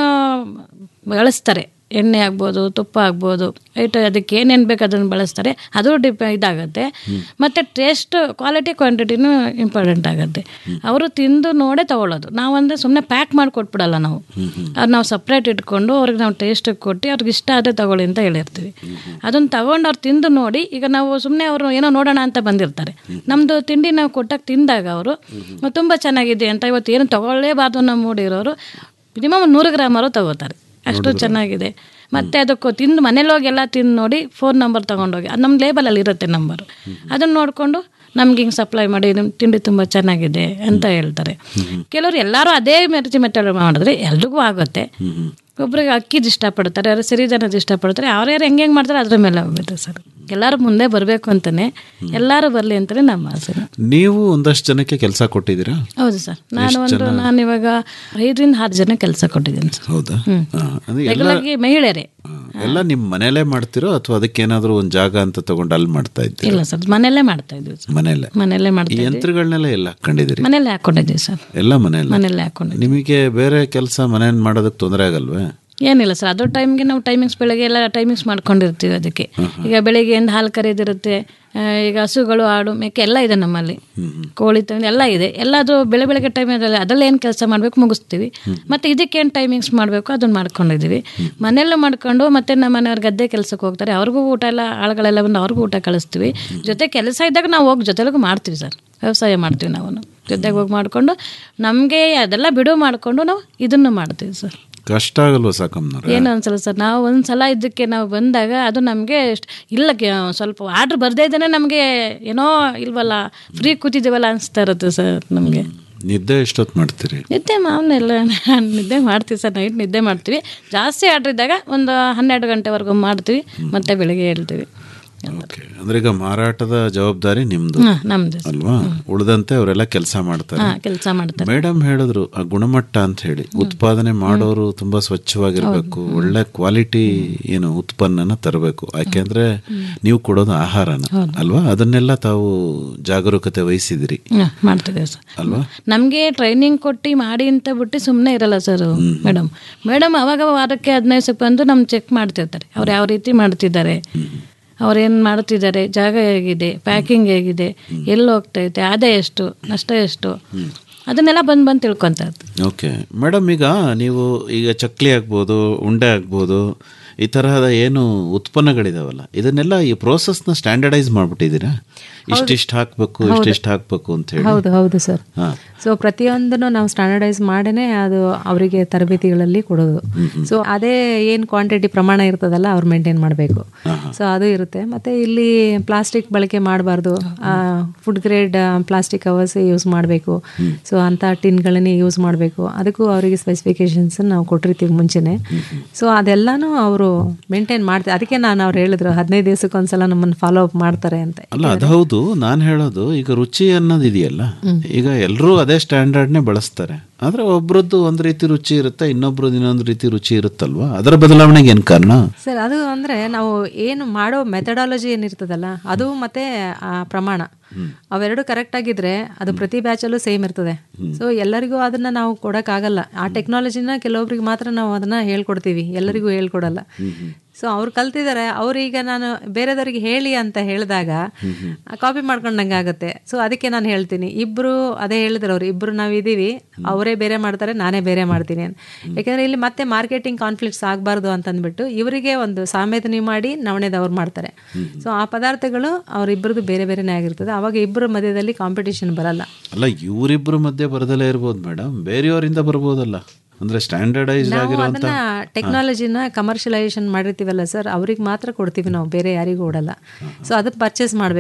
ಬಳಸ್ತಾರೆ ಎಣ್ಣೆ ಆಗ್ಬೋದು ತುಪ್ಪ ಆಗ್ಬೋದು ಐಟ ಅದಕ್ಕೆ ಏನೇನು ಬೇಕು ಅದನ್ನು ಬಳಸ್ತಾರೆ ಅದು ಡಿಪ ಇದಾಗುತ್ತೆ ಮತ್ತು ಟೇಸ್ಟ್ ಕ್ವಾಲಿಟಿ ಕ್ವಾಂಟಿಟಿನೂ ಇಂಪಾರ್ಟೆಂಟ್ ಆಗುತ್ತೆ ಅವರು ತಿಂದು ನೋಡೇ ತಗೊಳ್ಳೋದು ನಾವಂದರೆ ಸುಮ್ಮನೆ ಪ್ಯಾಕ್ ಮಾಡಿ ಕೊಟ್ಬಿಡಲ್ಲ ನಾವು ಅದು ನಾವು ಸಪ್ರೇಟ್ ಇಟ್ಕೊಂಡು ಅವ್ರಿಗೆ ನಾವು ಟೇಸ್ಟ್ ಕೊಟ್ಟು ಅವ್ರಿಗೆ ಇಷ್ಟ ಆದರೆ ತಗೊಳ್ಳಿ ಅಂತ ಹೇಳಿರ್ತೀವಿ ಅದನ್ನು ತಗೊಂಡು ಅವ್ರು ತಿಂದು ನೋಡಿ ಈಗ ನಾವು ಸುಮ್ಮನೆ ಅವರು ಏನೋ ನೋಡೋಣ ಅಂತ ಬಂದಿರ್ತಾರೆ ನಮ್ಮದು ತಿಂಡಿ ನಾವು ಕೊಟ್ಟಾಗ ತಿಂದಾಗ ಅವರು ತುಂಬ ಚೆನ್ನಾಗಿದೆ ಅಂತ ಇವತ್ತು ಏನು ತಗೊಳ್ಳೇಬಾರ್ದು ಅನ್ನೋ ಮೂಡಿರೋರು ಮಿನಿಮಮ್ ಒಂದು ನೂರು ಗ್ರಾಮರು ತಗೋತಾರೆ ಅಷ್ಟು ಚೆನ್ನಾಗಿದೆ ಮತ್ತೆ ಅದಕ್ಕೆ ತಿಂದು ಮನೇಲಿ ಹೋಗಿ ಎಲ್ಲ ತಿಂದು ನೋಡಿ ಫೋನ್ ನಂಬರ್ ತೊಗೊಂಡೋಗಿ ಅದು ನಮ್ಮ ಲೇಬಲಲ್ಲಿ ಇರುತ್ತೆ ನಂಬರು ಅದನ್ನು ನೋಡಿಕೊಂಡು ನಮ್ಗೆ ಹಿಂಗೆ ಸಪ್ಲೈ ಮಾಡಿ ನಿಮ್ಮ ತಿಂಡಿ ತುಂಬ ಚೆನ್ನಾಗಿದೆ ಅಂತ ಹೇಳ್ತಾರೆ ಕೆಲವರು ಎಲ್ಲರೂ ಅದೇ ಮೆರ್ಜಿ ಮೆಥಡ್ ಮಾಡಿದ್ರೆ ಎಲ್ರಿಗೂ ಆಗುತ್ತೆ ಒಬ್ರಿಗೆ ಅಕ್ಕಿದು ಇಷ್ಟಪಡ್ತಾರೆ ಯಾರು ಸಿರಿಧಾನ್ಯದ ಇಷ್ಟಪಡ್ತಾರೆ ಅವ್ರು ಯಾರು ಹೆಂಗೆ ಹೆಂಗೆ ಮಾಡ್ತಾರೆ ಅದ್ರ ಮೇಲೆ ಹೋಗುತ್ತೆ ಸರ್ ಎಲ್ಲರೂ ಮುಂದೆ ಬರಬೇಕು ಅಂತಲೇ ಎಲ್ಲರೂ ಬರಲಿ ಅಂತಲೇ ನಮ್ಮ ಆಸೆ ನೀವು ಒಂದಷ್ಟು ಜನಕ್ಕೆ ಕೆಲಸ ಕೊಟ್ಟಿದ್ದೀರಾ ಹೌದು ಸರ್ ನಾನು ಒಂದು ನಾನು ಇವಾಗ ಐದರಿಂದ ಆರು ಜನ ಕೆಲಸ ಕೊಟ್ಟಿದ್ದೀನಿ ಸರ್ ಹೌದಾ ಹ್ಮ್. ಹಾ, ಅಂದ್ರೆ ಎಲ್ಲ ರೆಗ್ಯುಲರ್ಗೆ ಮಹಿಳೆಯರೇ ಎಲ್ಲ ನಿಮ್ಮ ಮನೇಲೇ ಮಾಡ್ತಿರೋ ಅಥವಾ ಅದಕ್ಕೇನಾದ್ರೂ ಒಂದು ಜಾಗ ಅಂತ ತಗೊಂಡು ಅಲ್ಲಿ ಮಾಡ್ತಾ ಇದ್ದೀರಾ ಇಲ್ಲ ಸರ್ ಮನೆಯಲ್ಲೇ ಮಾಡ್ತಾ ಇದ್ವಿ ಸರ್ ಮನೆಯಲ್ಲೇ ಮನೆಯಲ್ಲೇ ಈ ಮಾಡ್ತಾ ಇದ್ವಿ ಯಂತ್ರಗಳನ್ನೆಲ್ಲ ಎಲ್ಲ ಹಾಕೊಂಡಿದ್ದೀರಿ ಮನೆಯಲ್ಲೇ ಹಾಕೊಂಡಿದ್ದೀವಿ ಸರ್ ಎಲ್ಲ ಮನೆಯಲ್ಲ ಮನೆಯಲ್ಲೇ ಹಾಕೊಂಡಿದ್ದೀವಿ ನಿಮಗೆ ಬೇರೆ ಕೆಲಸ ಮನೇಲಿ ಮಾಡೋದಕ್ಕೆ ತೊಂದರೆ ಆಗಲ್ವೇ ಏನಿಲ್ಲ ಸರ್ ಅದು ಟೈಮ್ಗೆ ನಾವು ಟೈಮಿಂಗ್ಸ್ ಬೆಳಗ್ಗೆ ಎಲ್ಲ ಟೈಮಿಂಗ್ಸ್ ಮಾಡ್ಕೊಂಡಿರ್ತೀವಿ ಅದಕ್ಕೆ ಈಗ ಬೆಳಿಗ್ಗೆಯಿಂದ ಹಾಲು ಕರೆಯೋದಿರುತ್ತೆ ಆ, ಈಗ ಹಸುಗಳು ಆಡು ಮೇಕೆ ಎಲ್ಲ ಇದೆ ನಮ್ಮಲ್ಲಿ ಕೋಳಿ ತಂದು ಎಲ್ಲ ಇದೆ ಎಲ್ಲದು ಬೆಳೆ ಬೆಳಗ್ಗೆ ಟೈಮ್ ಅದರಲ್ಲಿ ಏನು ಕೆಲಸ ಮಾಡಬೇಕು ಮುಗಿಸ್ತೀವಿ ಮತ್ತು ಇದಕ್ಕೇನು ಟೈಮಿಂಗ್ಸ್ ಮಾಡಬೇಕು ಅದನ್ನು ಮಾಡ್ಕೊಂಡಿದ್ದೀವಿ ಮನೆಯಲ್ಲೂ ಮಾಡ್ಕೊಂಡು ಮತ್ತೆ ನಮ್ಮ ಮನೆಯವ್ರ ಗದ್ದೆ ಕೆಲಸಕ್ಕೆ ಹೋಗ್ತಾರೆ ಅವ್ರಿಗೂ ಊಟ ಎಲ್ಲ ಆಳುಗಳೆಲ್ಲ ಬಂದು ಅವ್ರಿಗೂ ಊಟ ಕಳಿಸ್ತೀವಿ ಜೊತೆ ಕೆಲಸ ಇದ್ದಾಗ ನಾವು ಹೋಗಿ ಜೊತೆಲಿಗೂ ಮಾಡ್ತೀವಿ ಸರ್ ವ್ಯವಸಾಯ ಮಾಡ್ತೀವಿ ನಾವು ಜೊತೆಗೆ ಹೋಗಿ ಮಾಡಿಕೊಂಡು ನಮಗೆ ಅದೆಲ್ಲ ಬಿಡು ಮಾಡಿಕೊಂಡು ನಾವು ಇದನ್ನು ಮಾಡ್ತೀವಿ ಸರ್ ಕಷ್ಟ ಆಗಲ್ವಾ ಸಾಕಮ್ಮನವ್ರೆ ಏನು ಅನ್ಸಲ್ಲ ಸರ್ ನಾವು ಒಂದು ಸಲ ಇದಕ್ಕೆ ನಾವು ಬಂದಾಗ ಅದು ನಮಗೆ ಇಲ್ಲ ಕೆ- ಸ್ವಲ್ಪ ಆರ್ಡ್ರ್ ಬರ್ದೇ ಇದ್ದಾನೆ ನಮಗೆ ಏನೋ ಇಲ್ವಲ್ಲ ಫ್ರೀ ಕೂತಿದ್ದೀವಲ್ಲ ಅನಿಸ್ತಾ ಇರುತ್ತೆ ಸರ್ ನಮಗೆ ನಿದ್ದೆ ಎಷ್ಟೊತ್ತು ಮಾಡ್ತೀರಿ ನಿದ್ದೆ ಮಾಮೂಲಿ ಎಲ್ಲ ನಿದ್ದೆ ಮಾಡ್ತೀವಿ ಸರ್ ನೈಟ್ ನಿದ್ದೆ ಮಾಡ್ತೀವಿ ಜಾಸ್ತಿ ಆರ್ಡ್ರ್ ಇದ್ದಾಗ ಒಂದು ಹನ್ನೆರಡು ಗಂಟೆವರೆಗೂ ಮಾಡ್ತೀವಿ ಮತ್ತೆ ಬೆಳಿಗ್ಗೆ ಹೇಳ್ತೀವಿ ಓಕೆ ಅಂದ್ರೆ ಈಗ ಮಾರಾಟದ ಜವಾಬ್ದಾರಿ ನಿಮ್ದು ಹಾಂ ನಮ್ಮದು ಅಲ್ವಾ ಉಳಿದಂತೆ ಅವರೆಲ್ಲ ಕೆಲಸ ಮಾಡ್ತಾರೆ ಹಾಂ ಕೆಲಸ ಮಾಡ್ತಾರೆ ಮೇಡಮ್ ಹೇಳಿದ್ರು ಆ ಗುಣಮಟ್ಟ ಅಂತ ಹೇಳಿ ಉತ್ಪಾದನೆ ಮಾಡೋರು ತುಂಬಾ ಸ್ವಚ್ಛವಾಗಿರ್ಬೇಕು ಒಳ್ಳೆ ಕ್ವಾಲಿಟಿ ಏನು ಉತ್ಪನ್ನನ ತರಬೇಕು ಯಾಕೆಂದ್ರೆ ನೀವು ಕೊಡೋದು ಆಹಾರನ ಅಲ್ವಾ ಅದನ್ನೆಲ್ಲ ತಾವು ಜಾಗರೂಕತೆ ವಹಿಸಿದಿರಿ ಹಾಂ ಮಾಡ್ತಿದ್ದೇವೆ ಸರ್ ಅಲ್ವಾ ನಮಗೆ ಟ್ರೈನಿಂಗ್ ಕೊಟ್ಟು ಮಾಡಿ ಅಂತ ಬಿಟ್ಟು ಸುಮ್ಮನೆ ಇರಲ್ಲ ಸರ್ ಮೇಡಮ್ ಮೇಡಮ್ ಅವಾಗ ವಾರಕ್ಕೆ ಹದಿನೈದು ಸ್ವಲ್ಪ ಬಂದು ನಮ್ಗೆ ಚೆಕ್ ಮಾಡ್ತಿರ್ತಾರೆ ಅವ್ರು ಯಾವ ರೀತಿ ಮಾಡ್ತಿದ್ದಾರೆ ಅವ್ರೇನು ಮಾಡ್ತಿದ್ದಾರೆ ಜಾಗ ಹೇಗಿದೆ ಪ್ಯಾಕಿಂಗ್ ಹೇಗಿದೆ ಎಲ್ಲಿ ಹೋಗ್ತೈತೆ ಆದಾಯ ಎಷ್ಟು ನಷ್ಟ ಎಷ್ಟು ಅದನ್ನೆಲ್ಲ ಬಂದು ಬಂದು ತಿಳ್ಕೊತಾ ಇರ್ತೀವಿ ಓಕೆ ಮೇಡಮ್ ಈಗ ನೀವು ಈಗ ಚಕ್ಲಿ ಆಗ್ಬೋದು ಉಂಡೆ ಆಗ್ಬೋದು ಈ ತರಹದ ಏನು ಉತ್ಪನ್ನಗಳಿದಾವಲ್ಲ ಇದನ್ನೆಲ್ಲ ಈ ಪ್ರೋಸೆಸ್ನ ಸ್ಟ್ಯಾಂಡರ್ಡೈಸ್ ಮಾಡ್ಬಿಟ್ಟಿದ್ದೀರಾ ಇಷ್ಟಿಷ್ಟು ಹಾಕಬೇಕು ಇಷ್ಟಿಷ್ಟು ಹಾಕಬೇಕು ಅಂತ ಹೇಳಿ ಹೌದು ಹೌದು ಸರ್ ಹಾ. ಸೊ ಪ್ರತಿಯೊಂದನ್ನು ನಾವು ಸ್ಟ್ಯಾಂಡರ್ಡೈಸ್ ಮಾಡೇ ಅದು ಅವರಿಗೆ ತರಬೇತಿಗಳಲ್ಲಿ ಕೊಡೋದು ಸೊ ಅದೇ ಏನು ಕ್ವಾಂಟಿಟಿ ಪ್ರಮಾಣ ಇರ್ತದಲ್ಲ ಅವ್ರು ಮೇಂಟೈನ್ ಮಾಡಬೇಕು ಸೊ ಅದು ಇರುತ್ತೆ ಮತ್ತೆ ಇಲ್ಲಿ ಪ್ಲಾಸ್ಟಿಕ್ ಬಳಕೆ ಮಾಡಬಾರ್ದು food grade plastic covers use ಮಾಡಬೇಕು ಸೊ ಅಂಥ ಟಿನ್ಗಳನ್ನೇ ಯೂಸ್ ಮಾಡಬೇಕು ಅದಕ್ಕೂ ಅವರಿಗೆ ಸ್ಪೆಸಿಫಿಕೇಶನ್ಸ್ ನಾವು ಕೊಟ್ಟಿರ್ತೀವಿ ಮುಂಚೆನೆ ಸೊ ಅದೆಲ್ಲಾನು ಅವರು ಮೇಂಟೈನ್ ಮಾಡ್ತಾರೆ ಅದಕ್ಕೆ ನಾನು ಅವ್ರು ಹೇಳಿದ್ರು ಹದಿನೈದು ದಿವಸಕ್ಕೊಂದ್ಸಲ ನಮ್ಮನ್ನು ಫಾಲೋ ಅಪ್ ಮಾಡ್ತಾರೆ ಅಂತ ಅಲ್ಲ ಅದು ಹೌದು ನಾನು ಹೇಳೋದು ಈಗ ರುಚಿ ಅನ್ನೋದು ಇದೆಯಲ್ಲ ಈಗ ಎಲ್ಲರೂ ಅದೇ ಸ್ಟ್ಯಾಂಡರ್ಡ್ನೇ ಬಳಸ್ತಾರೆ ಆದ್ರೆ ಒಬ್ರದ್ದು ಒಂದ್ ರೀತಿ ರುಚಿ ಇರುತ್ತೆ ಇನ್ನೊಬ್ರದ್ದು ಇನ್ನೊಂದು ರೀತಿ ರುಚಿ ಇರುತ್ತಲ್ವಾ ಅದರ ಬದಲಾವಣೆಗೆ ಏನ್ ಕಾರಣ ಸರ್ ಅದು ಅಂದ್ರೆ ನಾವು ಏನು ಮಾಡೋ ಮೆಥಡಾಲಜಿ ಏನಿರ್ತದಲ್ಲ ಅದು ಮತ್ತೆ ಆ ಪ್ರಮಾಣ ಅವೆರಡು ಕರೆಕ್ಟ್ ಆಗಿದ್ರೆ ಅದು ಪ್ರತಿ ಬ್ಯಾಚಲ್ಲೂ ಸೇಮ್ ಇರ್ತದೆ ಸೊ ಎಲ್ಲರಿಗೂ ಅದನ್ನ ನಾವು ಕೊಡೋಕ್ಕಾಗಲ್ಲ ಆ ಟೆಕ್ನಾಲಜಿನ ಕೆಲವೊಬ್ರಿಗೆ ಮಾತ್ರ ನಾವು ಅದನ್ನ ಹೇಳ್ಕೊಡ್ತೀವಿ ಎಲ್ಲರಿಗೂ ಹೇಳ್ಕೊಡಲ್ಲ ಸೊ ಅವ್ರು ಕಲ್ತಿದ್ದಾರೆ ಅವ್ರೀಗ ನಾನು ಬೇರೆದವ್ರಿಗೆ ಹೇಳಿ ಅಂತ ಹೇಳಿದಾಗ ಕಾಪಿ ಮಾಡ್ಕೊಂಡಂಗೆ ಆಗುತ್ತೆ ಸೊ ಅದಕ್ಕೆ ನಾನು ಹೇಳ್ತೀನಿ ಇಬ್ರು ಅದೇ ಹೇಳಿದ್ರು ಅವ್ರು ಇಬ್ರು ನಾವು ಇದೀವಿ ಅವರೇ ಬೇರೆ ಮಾಡ್ತಾರೆ ನಾನೇ ಬೇರೆ ಮಾಡ್ತೀನಿ ಅಂತ ಯಾಕಂದ್ರೆ ಇಲ್ಲಿ ಮತ್ತೆ ಮಾರ್ಕೆಟಿಂಗ್ ಕಾನ್ಫ್ಲಿಕ್ಟ್ಸ್ ಆಗಬಾರ್ದು ಅಂತಂದ್ಬಿಟ್ಟು ಇವರಿಗೆ ಒಂದು ಸಾಮೇತನಿ ಮಾಡಿ ನವಣೆದವ್ರು ಮಾಡ್ತಾರೆ ಸೊ ಆ ಪದಾರ್ಥಗಳು ಅವರಿಬ್ಬರದು ಬೇರೆ ಬೇರೆನೇ ಆಗಿರ್ತದೆ ಅವಾಗ ಇಬ್ಬರ ಮಧ್ಯದಲ್ಲಿ ಕಾಂಪಿಟೇಷನ್ ಬರಲ್ಲ ಅಲ್ಲ ಇವರಿಬ್ರು ಮಧ್ಯೆ ಬರದಲ್ಲೇ ಇರ್ಬೋದು ಮೇಡಮ್ ಬೇರೆಯವರಿಂದ ಬರ್ಬೋದಲ್ಲ ಅಂದ್ರೆ ಸ್ಟ್ಯಾಂಡರ್ಡೈಸ್ ನಾವು ಆಗಿರುವಂತ ಅದನ್ನ ಟೆಕ್ನಾಲಜಿನ ಕಮರ್ಷಿಯಲೈಸೇಷನ್ ಮಾಡಿರ್ತೀವಲ್ಲ ಸರ್ ಅವ್ರಿಗೆ ಮಾತ್ರ ಕೊಡ್ತೀವಿ ನಾವು ಬೇರೆ ಯಾರಿಗೂ ಕೊಡಲ್ಲ ಸೊ ಅದಕ್ಕೆ ಪರ್ಚೇಸ್ ಮಾಡಬೇಕು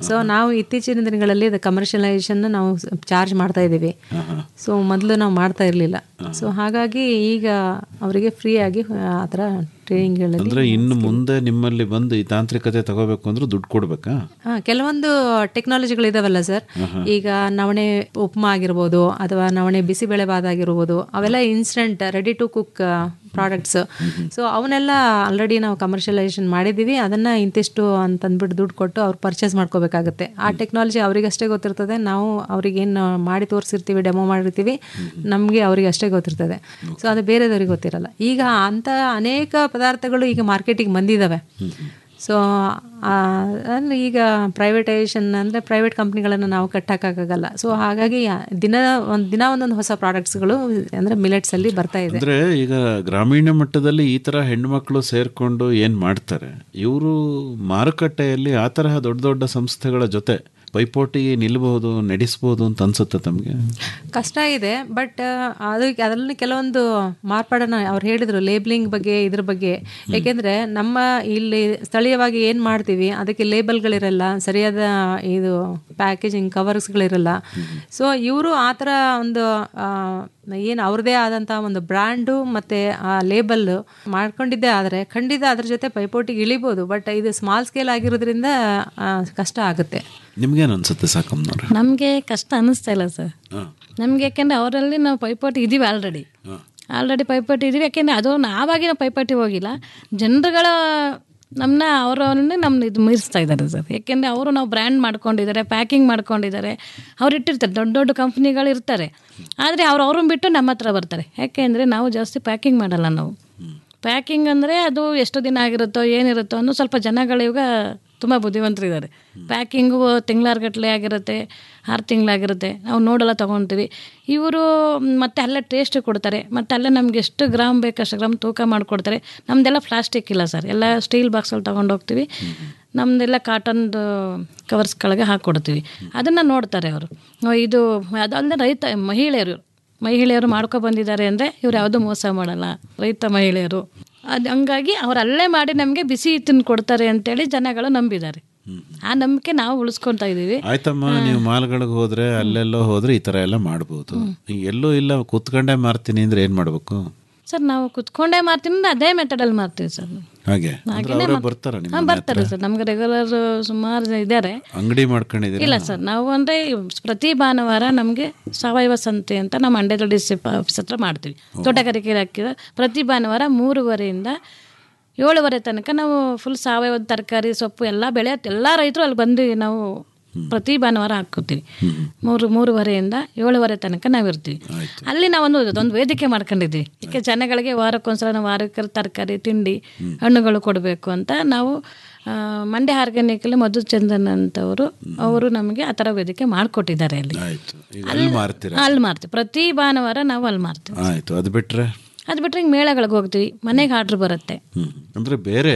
ಸೊ ನಾವು ಇತ್ತೀಚಿನ ದಿನಗಳಲ್ಲಿ ಇದು ಕಮರ್ಷಿಯಲೈಸೇಷನ್ ನಾವು ಚಾರ್ಜ್ ಮಾಡ್ತಾ ಇದ್ದೀವಿ ಸೊ ಮೊದಲು ನಾವು ಮಾಡ್ತಾ ಇರಲಿಲ್ಲ ಸೊ ಹಾಗಾಗಿ ಈಗ ಅವರಿಗೆ ಫ್ರೀ ಆಗಿ ಆ ಥರ ಟ್ರೈನಿಂಗ್ಗಳಲ್ಲಿ ಅಂದ್ರೆ ಇನ್ನು ಮುಂದೆ ನಿಮ್ಮಲ್ಲಿ ಬಂದು ಈ ತಾಂತ್ರಿಕತೆ ತಗೋಬೇಕು ಅಂದ್ರೆ ದುಡ್ಡು ಕೊಡ್ಬೇಕಾ ಹಾ ಕೆಲವೊಂದು ಟೆಕ್ನಾಲಜಿಗಳು ಇದಾವಲ್ಲ ಸರ್ ಈಗ ನವಣೆ ಉಪ್ಮಾ ಆಗಿರ್ಬೋದು ಅಥವಾ ನವಣೆ ಬಿಸಿಬೇಳೆ ಬಾತ್ ಆಗಿರ್ಬೋದು ಅವೆಲ್ಲ instant ready to cook products so ಅವನ್ನೆಲ್ಲ ಆಲ್ರೆಡಿ ನಾವು ಕಮರ್ಷಿಯಲೈಸೇಷನ್ ಮಾಡಿದ್ದೀವಿ ಅದನ್ನ ಇಂತಿಷ್ಟು ಅಂತ ಅಂದ್ಬಿಟ್ಟು ದುಡ್ಡು ಕೊಟ್ಟು ಅವ್ರು ಪರ್ಚೇಸ್ ಮಾಡ್ಕೋಬೇಕಾಗುತ್ತೆ ಆ ಟೆಕ್ನಾಲಜಿ ಅವರಿಗಷ್ಟೇ ಗೊತ್ತಿರ್ತದೆ ನಾವು ಅವ್ರಿಗೇನು ಮಾಡಿ ತೋರಿಸಿರ್ತೀವಿ ಡೆಮೋ ಮಾಡಿರ್ತೀವಿ ನಮಗೆ ಅವರಿಗೆ ಅಷ್ಟೇ ಗೊತ್ತಿರ್ತದೆ ಸೊ ಅದು ಬೇರೆದವ್ರಿಗೆ ಗೊತ್ತಿರಲ್ಲ ಈಗ ಅಂಥ ಅನೇಕ ಪದಾರ್ಥಗಳು ಈಗ ಮಾರ್ಕೆಟಿಗೆ ಬಂದಿದ್ದಾವೆ ಸೊ ಅಂದರೆ ಈಗ ಪ್ರೈವೇಟೈಸೇಷನ್ ಅಂದರೆ ಪ್ರೈವೇಟ್ ಕಂಪ್ನಿಗಳನ್ನು ನಾವು ಕಟ್ಟಾಕಾಗಲ್ಲ ಸೊ ಹಾಗಾಗಿ ದಿನ ಒಂದು ದಿನ ಒಂದೊಂದು ಹೊಸ ಪ್ರಾಡಕ್ಟ್ಸ್ಗಳು ಅಂದರೆ ಮಿಲೆಟ್ಸಲ್ಲಿ ಬರ್ತಾ ಇದೆ ಅಂದ್ರೆ ಈಗ ಗ್ರಾಮೀಣ ಮಟ್ಟದಲ್ಲಿ ಈ ತರ ಹೆಣ್ಮಕ್ಳು ಸೇರ್ಕೊಂಡು ಏನ್ ಮಾಡ್ತಾರೆ ಇವರು ಮಾರುಕಟ್ಟೆಯಲ್ಲಿ ಆ ತರಹ ದೊಡ್ಡ ದೊಡ್ಡ ಸಂಸ್ಥೆಗಳ ಜೊತೆ ಪೈಪೋಟಿ ನಿಲ್ಬಹುದು ನಡೆಸಬಹುದು ಅಂತ ಅನ್ಸುತ್ತೆ ತಮಗೆ ಕಷ್ಟ ಇದೆ ಬಟ್ ಅದು ಅದರಲ್ಲಿ ಕೆಲವೊಂದು ಮಾರ್ಪಾಡನ್ನ ಅವ್ರು ಹೇಳಿದ್ರು ಲೇಬ್ಲಿಂಗ್ ಬಗ್ಗೆ ಇದ್ರ ಬಗ್ಗೆ ಯಾಕೆಂದ್ರೆ ನಮ್ಮ ಇಲ್ಲಿ ಸ್ಥಳೀಯವಾಗಿ ಏನು ಮಾಡ್ತೀವಿ ಅದಕ್ಕೆ ಲೇಬಲ್ಗಳಿರಲ್ಲ ಸರಿಯಾದ ಇದು ಪ್ಯಾಕೇಜಿಂಗ್ ಕವರ್ಸ್ಗಳಿರಲ್ಲ ಸೊ ಇವರು ಆ ಥರ ಒಂದು ಏನು ಅವ್ರದ್ದೇ ಆದಂಥ ಒಂದು ಬ್ರ್ಯಾಂಡು ಮತ್ತು ಆ ಲೇಬಲ್ ಮಾಡ್ಕೊಂಡಿದ್ದೇ ಆದರೆ ಖಂಡಿತ ಅದ್ರ ಜೊತೆ ಪೈಪೋಟಿಗೆ ಇಳಿಬೋದು ಬಟ್ ಇದು ಸ್ಮಾಲ್ ಸ್ಕೇಲ್ ಆಗಿರೋದ್ರಿಂದ ಆ, ಕಷ್ಟ ಆಗುತ್ತೆ ನಿಮ್ಗೇನು ಅನ್ಸುತ್ತೆ ಸಾಕಮ್ಮನವ್ರೆ ನಮಗೆ ಕಷ್ಟ ಅನ್ನಿಸ್ತಾ ಇಲ್ಲ ಸರ್ ನಮ್ಗೆ ಯಾಕೆಂದ್ರೆ ಅವರಲ್ಲಿ ನಾವು ಪೈಪೋಟಿ ಇದೀವಿ ಆಲ್ರೆಡಿ ಆಲ್ರೆಡಿ ಪೈಪೋಟಿ ಇದೀವಿ ಯಾಕೆಂದ್ರೆ ಅದು ನಾವಾಗಿ ನಾವು ಪೈಪೋಟಿ ಹೋಗಿಲ್ಲ ಜನರುಗಳ ನಮ್ಮನ್ನ ಅವರವನ್ನೇ ನಮ್ಮನ್ನ ಇದು ಮೀರಿಸ್ತಾ ಇದ್ದಾರೆ ಸರ್ ಯಾಕೆಂದರೆ ಅವರು ನಾವು ಬ್ರ್ಯಾಂಡ್ ಮಾಡ್ಕೊಂಡಿದ್ದಾರೆ ಪ್ಯಾಕಿಂಗ್ ಮಾಡ್ಕೊಂಡಿದ್ದಾರೆ ಅವ್ರು ಇಟ್ಟಿರ್ತಾರೆ ದೊಡ್ಡ ದೊಡ್ಡ ಕಂಪ್ನಿಗಳು ಇರ್ತಾರೆ ಆದರೆ ಅವ್ರು ಅವ್ರನ್ನ ಬಿಟ್ಟು ನಮ್ಮ ಹತ್ರ ಬರ್ತಾರೆ ಯಾಕೆಂದರೆ ನಾವು ಜಾಸ್ತಿ ಪ್ಯಾಕಿಂಗ್ ಮಾಡಲ್ಲ ನಾವು ಪ್ಯಾಕಿಂಗ್ ಅಂದರೆ ಅದು ಎಷ್ಟು ದಿನ ಆಗಿರುತ್ತೋ ಏನಿರುತ್ತೋ ಅನ್ನೋ ಸ್ವಲ್ಪ ಜನಗಳು ಇವಾಗ ತುಂಬ ಬುದ್ಧಿವಂತರಿದ್ದಾರೆ ಪ್ಯಾಕಿಂಗು ತಿಂಗಳಾರ್ಗಟ್ಲೆ ಆಗಿರುತ್ತೆ ಆರು ತಿಂಗಳಾಗಿರುತ್ತೆ ನಾವು ನೋಡೆಲ್ಲ ತೊಗೊಳ್ತೀವಿ ಇವರು ಮತ್ತೆ ಅಲ್ಲೇ ಟೇಸ್ಟ್ ಕೊಡ್ತಾರೆ ಮತ್ತು ಅಲ್ಲೇ ನಮ್ಗೆ ಎಷ್ಟು ಗ್ರಾಮ್ ಬೇಕು ಅಷ್ಟು ಗ್ರಾಮ್ ತೂಕ ಮಾಡಿಕೊಡ್ತಾರೆ ನಮ್ಮದೆಲ್ಲ ಪ್ಲಾಸ್ಟಿಕ್ ಇಲ್ಲ ಸರ್ ಎಲ್ಲ ಸ್ಟೀಲ್ ಬಾಕ್ಸಲ್ಲಿ ತೊಗೊಂಡು ಹೋಗ್ತೀವಿ ನಮ್ಮದೆಲ್ಲ ಕಾಟನ್ದು ಕವರ್ಸ್ಗಳಿಗೆ ಹಾಕ್ಕೊಡ್ತೀವಿ ಅದನ್ನು ನೋಡ್ತಾರೆ ಅವರು ಇದು ಅದಲ್ಲದೆ ರೈತ ಮಹಿಳೆಯರು ಮಹಿಳೆಯರು ಮಾಡ್ಕೊ ಬಂದಿದ್ದಾರೆ ಅಂದರೆ ಇವ್ರು ಯಾವುದೂ ಮೋಸ ಮಾಡಲ್ಲ ರೈತ ಮಹಿಳೆಯರು ಅದು ಹಂಗಾಗಿ ಅವ್ರು ಅಲ್ಲೇ ಮಾಡಿ ನಮಗೆ ಬಿಸಿ ತಿಂದು ಕೊಡ್ತಾರೆ ಅಂತೇಳಿ ಜನಗಳು ನಂಬಿದ್ದಾರೆ ಆ ನಂಬಿಕೆ ನಾವು ಉಳಿಸ್ಕೊತಾ ಇದ್ದೀವಿ ಆಯ್ತಮ್ಮ ನೀವು ಮಾಲ್ಗಳಿಗೆ ಹೋದ್ರೆ ಅಲ್ಲೆಲ್ಲೋ ಹೋದ್ರೆ ಈ ತರ ಎಲ್ಲ ಮಾಡ್ಬೋದು ಈಗ ಎಲ್ಲೂ ಇಲ್ಲ ಕೂತ್ಕೊಂಡೇ ಮಾರ್ತೀನಿ ಅಂದ್ರೆ ಏನ್ ಮಾಡ್ಬೇಕು ಸರ್ ನಾವು ಕುತ್ಕೊಂಡೇ ಮಾರ್ತೀವಿ ಅಂದ್ರೆ ಅದೇ ಮೆಥಡಲ್ಲಿ ಮಾರ್ತೀವಿ ಸರ್ ಹಾಗೆ ಅಂದ್ರೆ ಹಾಗೇನೆ ಅವರೇ ಮಾಡ್- ಬರ್ತಾರ ನಿಮ್ಮ ಹಾ, ಬರ್ತಾರೆ ಸರ್ ನಮ್ಗೆ ರೆಗ್ಯುಲರ್ ಸುಮಾರು ಜನ ಇದ್ದಾರೆ ಅಂಗಡಿ ಮಾಡ್ಕೊಂಡಿದ್ದೀರಾ ಇಲ್ಲ ಸರ್ ನಾವು ಅಂದರೆ ಪ್ರತಿ ಭಾನುವಾರ ನಮಗೆ ಸಾವಯವ ಸಂತೆ ಅಂತ ನಮ್ಮ ಮಂಡ್ಯದ ಡಿ ಸಿ ಆಫೀಸ್ ಹತ್ರ ಮಾಡ್ತೀವಿ ತೋಟಗಾರಿಕೆ ಇಲಾಖೆ ಪ್ರತಿ ಭಾನುವಾರ ಮೂರುವರೆಯಿಂದ ಏಳುವರೆ ತನಕ ನಾವು ಫುಲ್ ಸಾವಯವ ತರಕಾರಿ ಸೊಪ್ಪು ಎಲ್ಲ ಬೆಳೆ ಎಲ್ಲ ರೈತರು ಅಲ್ಲಿ ಬಂದು ನಾವು ಪ್ರತಿ ಭಾನುವಾರ ಹಾಕೋತೀವಿ ಮೂರು ಮೂರುವರೆಯಿಂದ ಏಳುವರೆ ತನಕ ನಾವು ಇರ್ತೀವಿ ಅಲ್ಲಿ ನಾವೊಂದು ಒಂದು ವೇದಿಕೆ ಮಾಡ್ಕೊಂಡಿದ್ವಿ ಯಾಕೆ ಜನಗಳಿಗೆ ವಾರಕ್ಕೊಂದ್ಸಲ ನಾವು ವಾರಕ್ಕೆ ತರಕಾರಿ ತಿಂಡಿ ಹಣ್ಣುಗಳು ಕೊಡಬೇಕು ಅಂತ ನಾವು ಆ, ಮಂಡ್ಯ ಆರ್ಗ್ಯಾನಿಕಲ್ಲಿ ಮಧು ಚಂದನ್ ಅಂತವರು ಅವರು ನಮಗೆ ಆ ಥರ ವೇದಿಕೆ ಮಾಡಿಕೊಟ್ಟಿದ್ದಾರೆ ಅಲ್ಲಿ ಆಯ್ತು ಈಗ ಅಲ್ಲಿ ಮಾರ್ತೀರಾ ಅಲ್ಲಿ ಮಾರ್ತೀವಿ ಪ್ರತಿ ಭಾನುವಾರ ನಾವು ಅಲ್ಲಿ ಮಾರ್ತೀವಿ ಆಯ್ತು ಅದು ಬಿಟ್ರೆ ಅದು ಬಿಟ್ಟರೆ ಹಿಂಗೆ ಮೇಳಗಳಿಗೆ ಹೋಗ್ತೀವಿ ಮನೆಗೆ ಆರ್ಡ್ರ್ ಬರುತ್ತೆ ಹ್ಮ್ ಅಂದ್ರೆ ಬೇರೆ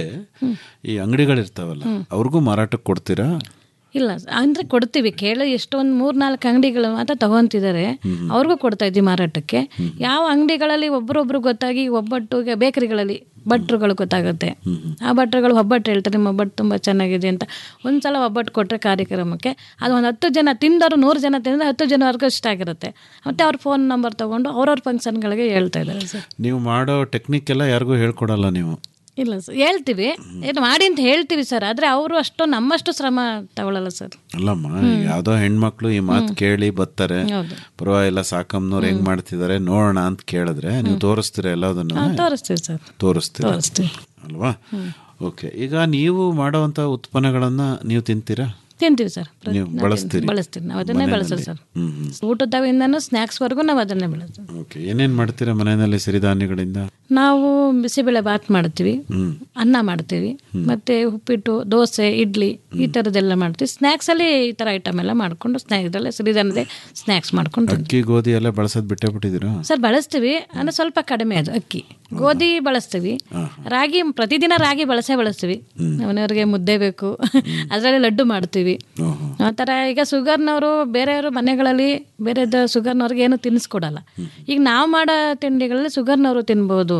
ಈ ಅಂಗಡಿಗಳಿರ್ತಾವಲ್ಲ ಅವ್ರಿಗೂ ಮಾರಾಟಕ್ಕೆ ಕೊಡ್ತೀರಾ ಇಲ್ಲ ಅಂದರೆ ಕೊಡ್ತೀವಿ ಕೇಳಿ ಎಷ್ಟೊಂದು ಮೂರು ನಾಲ್ಕು ಅಂಗಡಿಗಳು ಮಾತ್ರ ತಗೊಂತಿದ್ದಾರೆ ಅವ್ರಿಗೂ ಕೊಡ್ತಾ ಇದ್ದೀವಿ ಮಾರಾಟಕ್ಕೆ ಯಾವ ಅಂಗಡಿಗಳಲ್ಲಿ ಒಬ್ಬರೊಬ್ರು ಗೊತ್ತಾಗಿ ಒಬ್ಬಟ್ಟು ಈಗ ಬೇಕರಿಗಳಲ್ಲಿ ಭಟ್ರುಗಳು ಗೊತ್ತಾಗುತ್ತೆ ಆ ಭಟ್ರುಗಳು ಒಬ್ಬಟ್ಟು ಹೇಳ್ತಾರೆ ನಿಮ್ಮ ಒಬ್ಬಟ್ಟು ತುಂಬ ಚೆನ್ನಾಗಿದೆ ಅಂತ ಒಂದ್ಸಲ ಒಬ್ಬಟ್ಟು ಕೊಟ್ಟರೆ ಕಾರ್ಯಕ್ರಮಕ್ಕೆ ಅದು ಒಂದು ಹತ್ತು ಜನ ತಿಂದವರು ನೂರು ಜನ ತಿಂದರೆ ಹತ್ತು ಜನವರೆಗೂ ಇಷ್ಟ ಆಗಿರುತ್ತೆ ಮತ್ತು ಅವ್ರ ಫೋನ್ ನಂಬರ್ ತೊಗೊಂಡು ಅವ್ರವ್ರ ಫಂಕ್ಷನ್ಗಳಿಗೆ ಹೇಳ್ತಾ ಇದ್ದಾರೆ ಸರ್ ನೀವು ಮಾಡೋ ಟೆಕ್ನಿಕ್ ಎಲ್ಲ ಯಾರಿಗೂ ಹೇಳ್ಕೊಡಲ್ಲ ನೀವು ಇಲ್ಲ ಸರ್ ಹೇಳ್ತೀವಿ ಏನು ಮಾಡಿ ಅಂತ ಹೇಳ್ತೀವಿ ಸರ್ ಆದರೆ ಅವರು ಅಷ್ಟು ನಮ್ಮಷ್ಟು ಶ್ರಮ ತಗೊಳ್ಳಲ್ಲ ಸರ್ ಅಲ್ಲಮ್ಮ ಈಗ ಯಾವ್ದೋ ಹೆಣ್ಮಕ್ಳು ಈ ಮಾತು ಕೇಳಿ ಬರ್ತಾರೆ ಹೌದು. ಪರವಾಗಿಲ್ಲ ಸಾಕಮ್ಮನವ್ರು ಹೆಂಗ್ ಮಾಡ್ತಿದ್ದಾರೆ ನೋಡೋಣ ಅಂತ ಕೇಳಿದ್ರೆ ನೀವು ತೋರಿಸ್ತೀರಾ ಎಲ್ಲದನ್ನು ಹಾಂ ತೋರಿಸ್ತೀವಿ ಸರ್ ತೋರಿಸ್ತೀರಾ ತೋರಿಸ್ತೀವಿ ಅಲ್ವಾ ಓಕೆ ಈಗ ನೀವು ಮಾಡೋವಂಥ ಉತ್ಪನ್ನಗಳನ್ನ ನೀವು ತಿಂತೀರಾ ತಿಂತೀವಿ ಸರ್ ಪ್ರತಿ- ನೀವು ನಾವು ಬಳಸ್ತೀರಿ? ತಿಂತೀವಿ. ಬಳಸ್ತೀವಿ ನಾವು ಅದನ್ನೇ ಮನೆಯಲ್ಲಿ? ಬಳಸೋದು ಸರ್ ಹ್ಮ್, ಹ್ಮ್. ಊಟದವಿಂದನೂ ಸ್ನ್ಯಾಕ್ಸ್ವರೆಗೂ ನಾವು ಅದನ್ನೇ ಬಳಸ್ತೀವಿ ಓಕೆ ಏನೇನ್ ಮಾಡ್ತೀರಾ ಮನೆಯಲ್ಲಿ ಸಿರಿಧಾನ್ಯಗಳಿಂದ ನಾವು ಬಿಸಿಬೇಳೆ ಬಾತ್ ಮಾಡ್ತೀವಿ ಹ್ಮ್ ಅನ್ನ ಮಾಡ್ತೀವಿ ಮತ್ತೆ ಉಪ್ಪಿಟ್ಟು ದೋಸೆ ಇಡ್ಲಿ ಈ ಥರದ್ದೆಲ್ಲ ಮಾಡ್ತೀವಿ ಸ್ನ್ಯಾಕ್ಸಲ್ಲಿ ಈ ಥರ ಐಟಮ್ ಎಲ್ಲ ಮಾಡಿಕೊಂಡು ಸ್ನ್ಯಾ ಇದರಲ್ಲೇ ಸಿರಿಧಾನ್ಯದೇ ಸ್ನ್ಯಾಕ್ಸ್ ಮಾಡ್ಕೊಂಡು ತಿಂತೀವಿ. ಅಕ್ಕಿ ಗೋಧಿ ಎಲ್ಲ ಬಳಸೋದ್ ಬಿಟ್ಟೇ ಬಿಟ್ಟಿದ್ದೀರಾ ಸರ್ ಬಳಸ್ತೀವಿ ಅಂದರೆ ಸ್ವಲ್ಪ ಕಡಿಮೆ ಅದು ಅಕ್ಕಿ ಗೋಧಿ ಬಳಸ್ತೀವಿ ರಾಗಿ ಪ್ರತಿದಿನ ರಾಗಿ ಬಳಸೇ ಬಳಸ್ತೀವಿ ಮನೆಯವ್ರಿಗೆ ಮುದ್ದೆ ಬೇಕು ಅದರಲ್ಲಿ ಲಡ್ಡು ಮಾಡ್ತೀವಿ ಆ ಥರ ಈಗ ಶುಗರ್ನವರು ಬೇರೆಯವರು ಮನೆಗಳಲ್ಲಿ ಬೇರೆದ ಶುಗರ್ನವ್ರಿಗೆ ಏನು ತಿನ್ನಿಸ್ಕೊಡಲ್ಲ ಈಗ ನಾವು ಮಾಡೋ ತಿಂಡಿಗಳಲ್ಲಿ ಶುಗರ್ನವರು ತಿನ್ಬೋದು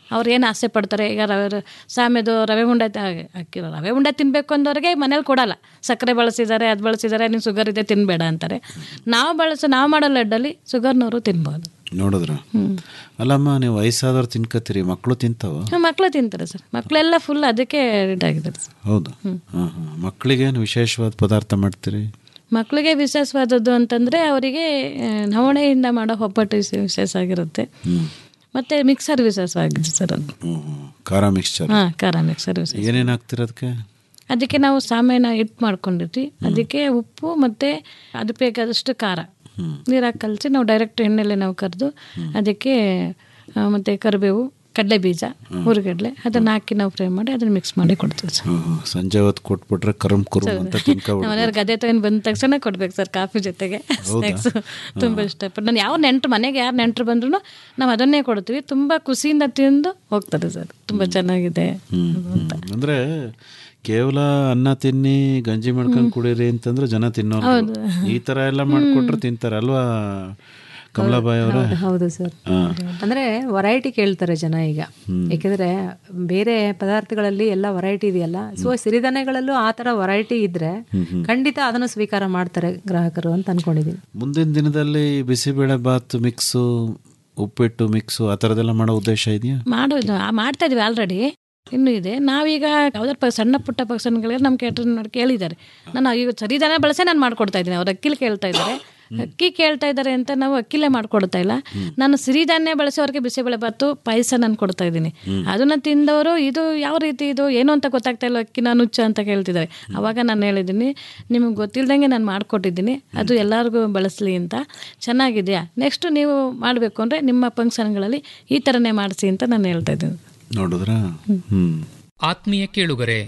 ಅವ್ರು ಏನು ಆಸೆ ಪಡ್ತಾರೆ ಈಗ ರವೆ ಸಾಮೆದು ರವೆ ಉಂಡೆ ತ- ಅಕ್ಕಿ ರವೆ ಉಂಡೆ ತಿನ್ನಬೇಕು ಅಂದವ್ರಿಗೆ ಮನೇಲಿ ಕೊಡಲ್ಲ ಸಕ್ಕರೆ ಬಳಸಿದ್ದಾರೆ ಅದು ಬಳಸಿದ್ದಾರೆ ನೀವು ಶುಗರ್ ಇದೆ ತಿನ್ನಬೇಡ ಅಂತಾರೆ ನಾವು ಬಳಸೋ ನಾವು ಮಾಡೋ ಲಡ್ಡಲ್ಲಿ ಶುಗರ್ನವರು ತಿನ್ಬೋದು ನೋಡಿದ್ರ ಅಲ್ಲಮ್ಮ ನೀವು ವಯಸ್ಸಾದವ್ರು ತಿನ್ಕತ್ತೀರಿ ಮಕ್ಕಳು ತಿಂತಾವ ಮಕ್ಕಳು ತಿಂತಾರೆ ಸರ್ ಮಕ್ಕಳೆಲ್ಲ ಫುಲ್ ಅದಕ್ಕೆ ರೆಡಿ ಆಗಿದ್ದಾರೆ ಸರ್ ಹೌದಾ ಹಾಂ ಹಾಂ ಮಕ್ಕಳಿಗೇನು ವಿಶೇಷವಾದ ಪದಾರ್ಥ ಮಾಡ್ತೀರಿ ಮಕ್ಕಳಿಗೆ ವಿಶೇಷವಾದದ್ದು ಅಂತಂದರೆ ಅವರಿಗೆ ಆ, ನವಣೆಯಿಂದ ಮಾಡೋ ಒಬ್ಬಟ್ಟು ವಿಶೇ- ವಿಶೇಷ ಆಗಿರುತ್ತೆ ಮತ್ತು ಮಿಕ್ಸರ್ ವಿಶೇಷವಾಗಿದೆ ಸರ್ ಅದು ಹ್ಞೂ ಹ್ಞೂ ಖಾರ ಮಿಕ್ಸ್ಚರ್ ಹಾಂ ಖಾರ ಮಿಕ್ಸರ್ ವಿಶೇಷ ಏನೇನು ಹಾಕ್ತೀರ ಅದಕ್ಕೆ ಅದಕ್ಕೆ ನಾವು ಸಾಮೇನ ಇಟ್ಟು ಮಾಡ್ಕೊಂಡಿರ್ತೀವಿ ಅದಕ್ಕೆ ಉಪ್ಪು ಮತ್ತು ಅದು ಬೇಕಾದಷ್ಟು ಖಾರ ನೀರಾಗಿ ಕಲಸಿ ನಾವು ಡೈರೆಕ್ಟ್ ಎಣ್ಣೆಲೆ ನಾವು ಕರೆದು ಅದಕ್ಕೆ ಆ, ಮತ್ತೆ ಕರಿಬೇವು ಕಡಲೆ ಬೀಜ ಹುರಿಗಡಲೆ ಅದನ್ನು ಹಾಕಿ ನಾವು ಫ್ರೈ ಮಾಡಿ ಅದನ್ನು ಮಿಕ್ಸ್ ಮಾಡಿ ಕೊಡ್ತೀವಿ ಸರ್ ಹ್ಞೂ ಸಂಜೆ ಹೊತ್ತು ಕೊಟ್ಬಿಟ್ರೆ ಕರಂ ಕುರುಮ್ ಅಂತ ನಮ್ಮ ತಿನ್ಕೊಬಿಡ್ಬೋದು ಮನೆಯವ್ರು ಗದೆ ತಗೊಂಡು ಬಂದ ತಕ್ಷಣ ಕೊಡ್ಬೇಕು ಸರ್ ಕಾಫಿ ಜೊತೆಗೆ ಸ್ನ್ಯಾಕ್ಸ್ ತುಂಬ ಇಷ್ಟಪಟ್ಟು ನಾನು ಯಾವ ನೆಂಟರು ಮನೆಗೆ ಯಾರು ನೆಂಟರು ಬಂದ್ರು ನಾವು ಅದನ್ನೇ ಕೊಡ್ತೀವಿ ತುಂಬ ಖುಷಿಯಿಂದ ತಿಂದು ಹೋಗ್ತಾರೆ ಸರ್ ತುಂಬ ಚೆನ್ನಾಗಿದೆ ಅಂತ ಅಂದ್ರೆ ಕೇವಲ ಅನ್ನ ತಿನ್ನಿ ಗಂಜಿ ಮಾಡ್ಕೊಂಡು ಕುಡೀರಿ ಅಂತಂದ್ರೆ ಜನ ತಿನ್ನೋರು ಈ ತರ ಎಲ್ಲ ಮಾಡ್ಕೊಟ್ರೆ ತಿಂತಾರೆ ಅಲ್ವಾ ಕಮಲಾಬಾಯಿ ಅವರೇ ಹೌದು ಸರ್ ಅಂದ್ರೆ ವರೈಟಿ ಕೇಳ್ತಾರೆ ಜನ ಈಗ ಯಾಕೆಂದ್ರೆ ಬೇರೆ ಪದಾರ್ಥಗಳಲ್ಲಿ ಎಲ್ಲ ವರೈಟಿ ಇದೆಯಲ್ಲ ಸೊ ಸಿರಿಧಾನ್ಯಗಳಲ್ಲೂ ಆ ತರ ವರೈಟಿ ಇದ್ರೆ ಖಂಡಿತ ಅದನ್ನು ಸ್ವೀಕಾರ ಮಾಡ್ತಾರೆ ಗ್ರಾಹಕರು ಅಂತ ಅನ್ಕೊಂಡಿದೀನಿ ಮುಂದಿನ ದಿನದಲ್ಲಿ ಬಿಸಿಬೇಳೆ ಬಾತ್ ಮಿಕ್ಸು ಉಪ್ಪಿಟ್ಟು ಮಿಕ್ಸು ಆ ಥರದ್ದೆಲ್ಲ ಮಾಡೋ ಉದ್ದೇಶ ಇದೆಯಾ ಮಾಡೋದು ಆ, ಮಾಡ್ತಾ ಇದೀವಿ ಆಲ್ರೆಡಿ ಇನ್ನೂ ಇದೆ ನಾವೀಗ ಯಾವ್ದಾದ್ರು ಪ- ಸಣ್ಣ ಪುಟ್ಟ ಫಂಕ್ಷನ್ಗಳಿಗೆ ನಮ್ಮ ಕೇಟರ್ ನೋಡಿ ಕೇಳಿದ್ದಾರೆ ನಾನು ಈಗ ಸರಿದಾನ ಬಳಸೇ ನಾನು ಮಾಡ್ಕೊಡ್ತಾ ಇದ್ದೀನಿ ಅವ್ರು ಅಕ್ಕಿಲಿ ಕೇಳ್ತಾ ಇದ್ದಾರೆ ಅಕ್ಕಿ ಕೇಳ್ತಾ ಇದ್ದಾರೆ ಅಂತ ನಾವು ಅಕ್ಕಿಲೇ ಮಾಡ್ಕೊಡ್ತಾ ಇಲ್ಲ ನಾನು ಸಿರಿಧಾನ್ಯ ಬಳಸಿ ಅವ್ರಿಗೆ ಬಿಸಿಬೇಳೆ ಬಾತು ಪಾಯಸ ನಾನು ಕೊಡ್ತಾ ಇದ್ದೀನಿ ಅದನ್ನ ತಿಂದವರು ಇದು ಯಾವ ರೀತಿ ಇದು ಏನು ಅಂತ ಗೊತ್ತಾಗ್ತಾ ಇಲ್ಲ ಅಕ್ಕಿನ ನುಚ್ಚ ಅಂತ ಕೇಳ್ತಿದ್ದಾರೆ ಅವಾಗ ನಾನು ಹೇಳಿದ್ದೀನಿ ನಿಮಗೆ ಗೊತ್ತಿಲ್ದಂಗೆ ನಾನು ಮಾಡಿಕೊಟ್ಟಿದ್ದೀನಿ ಅದು ಎಲ್ಲರಿಗೂ ಬಳಸಲಿ ಅಂತ ಚೆನ್ನಾಗಿದೆಯಾ ನೆಕ್ಸ್ಟ್ ನೀವು ಮಾಡಬೇಕು ಅಂದರೆ ನಿಮ್ಮ ಫಂಕ್ಷನ್ಗಳಲ್ಲಿ ಈ ಥರನೇ ಮಾಡಿಸಿ ಅಂತ ನಾನು ಹೇಳ್ತಾ ಇದ್ದೀನಿ ನೋಡಿದ್ರಾ ಹ್ಮ್ ಆತ್ಮೀಯ ಕೇಳುಗರೆ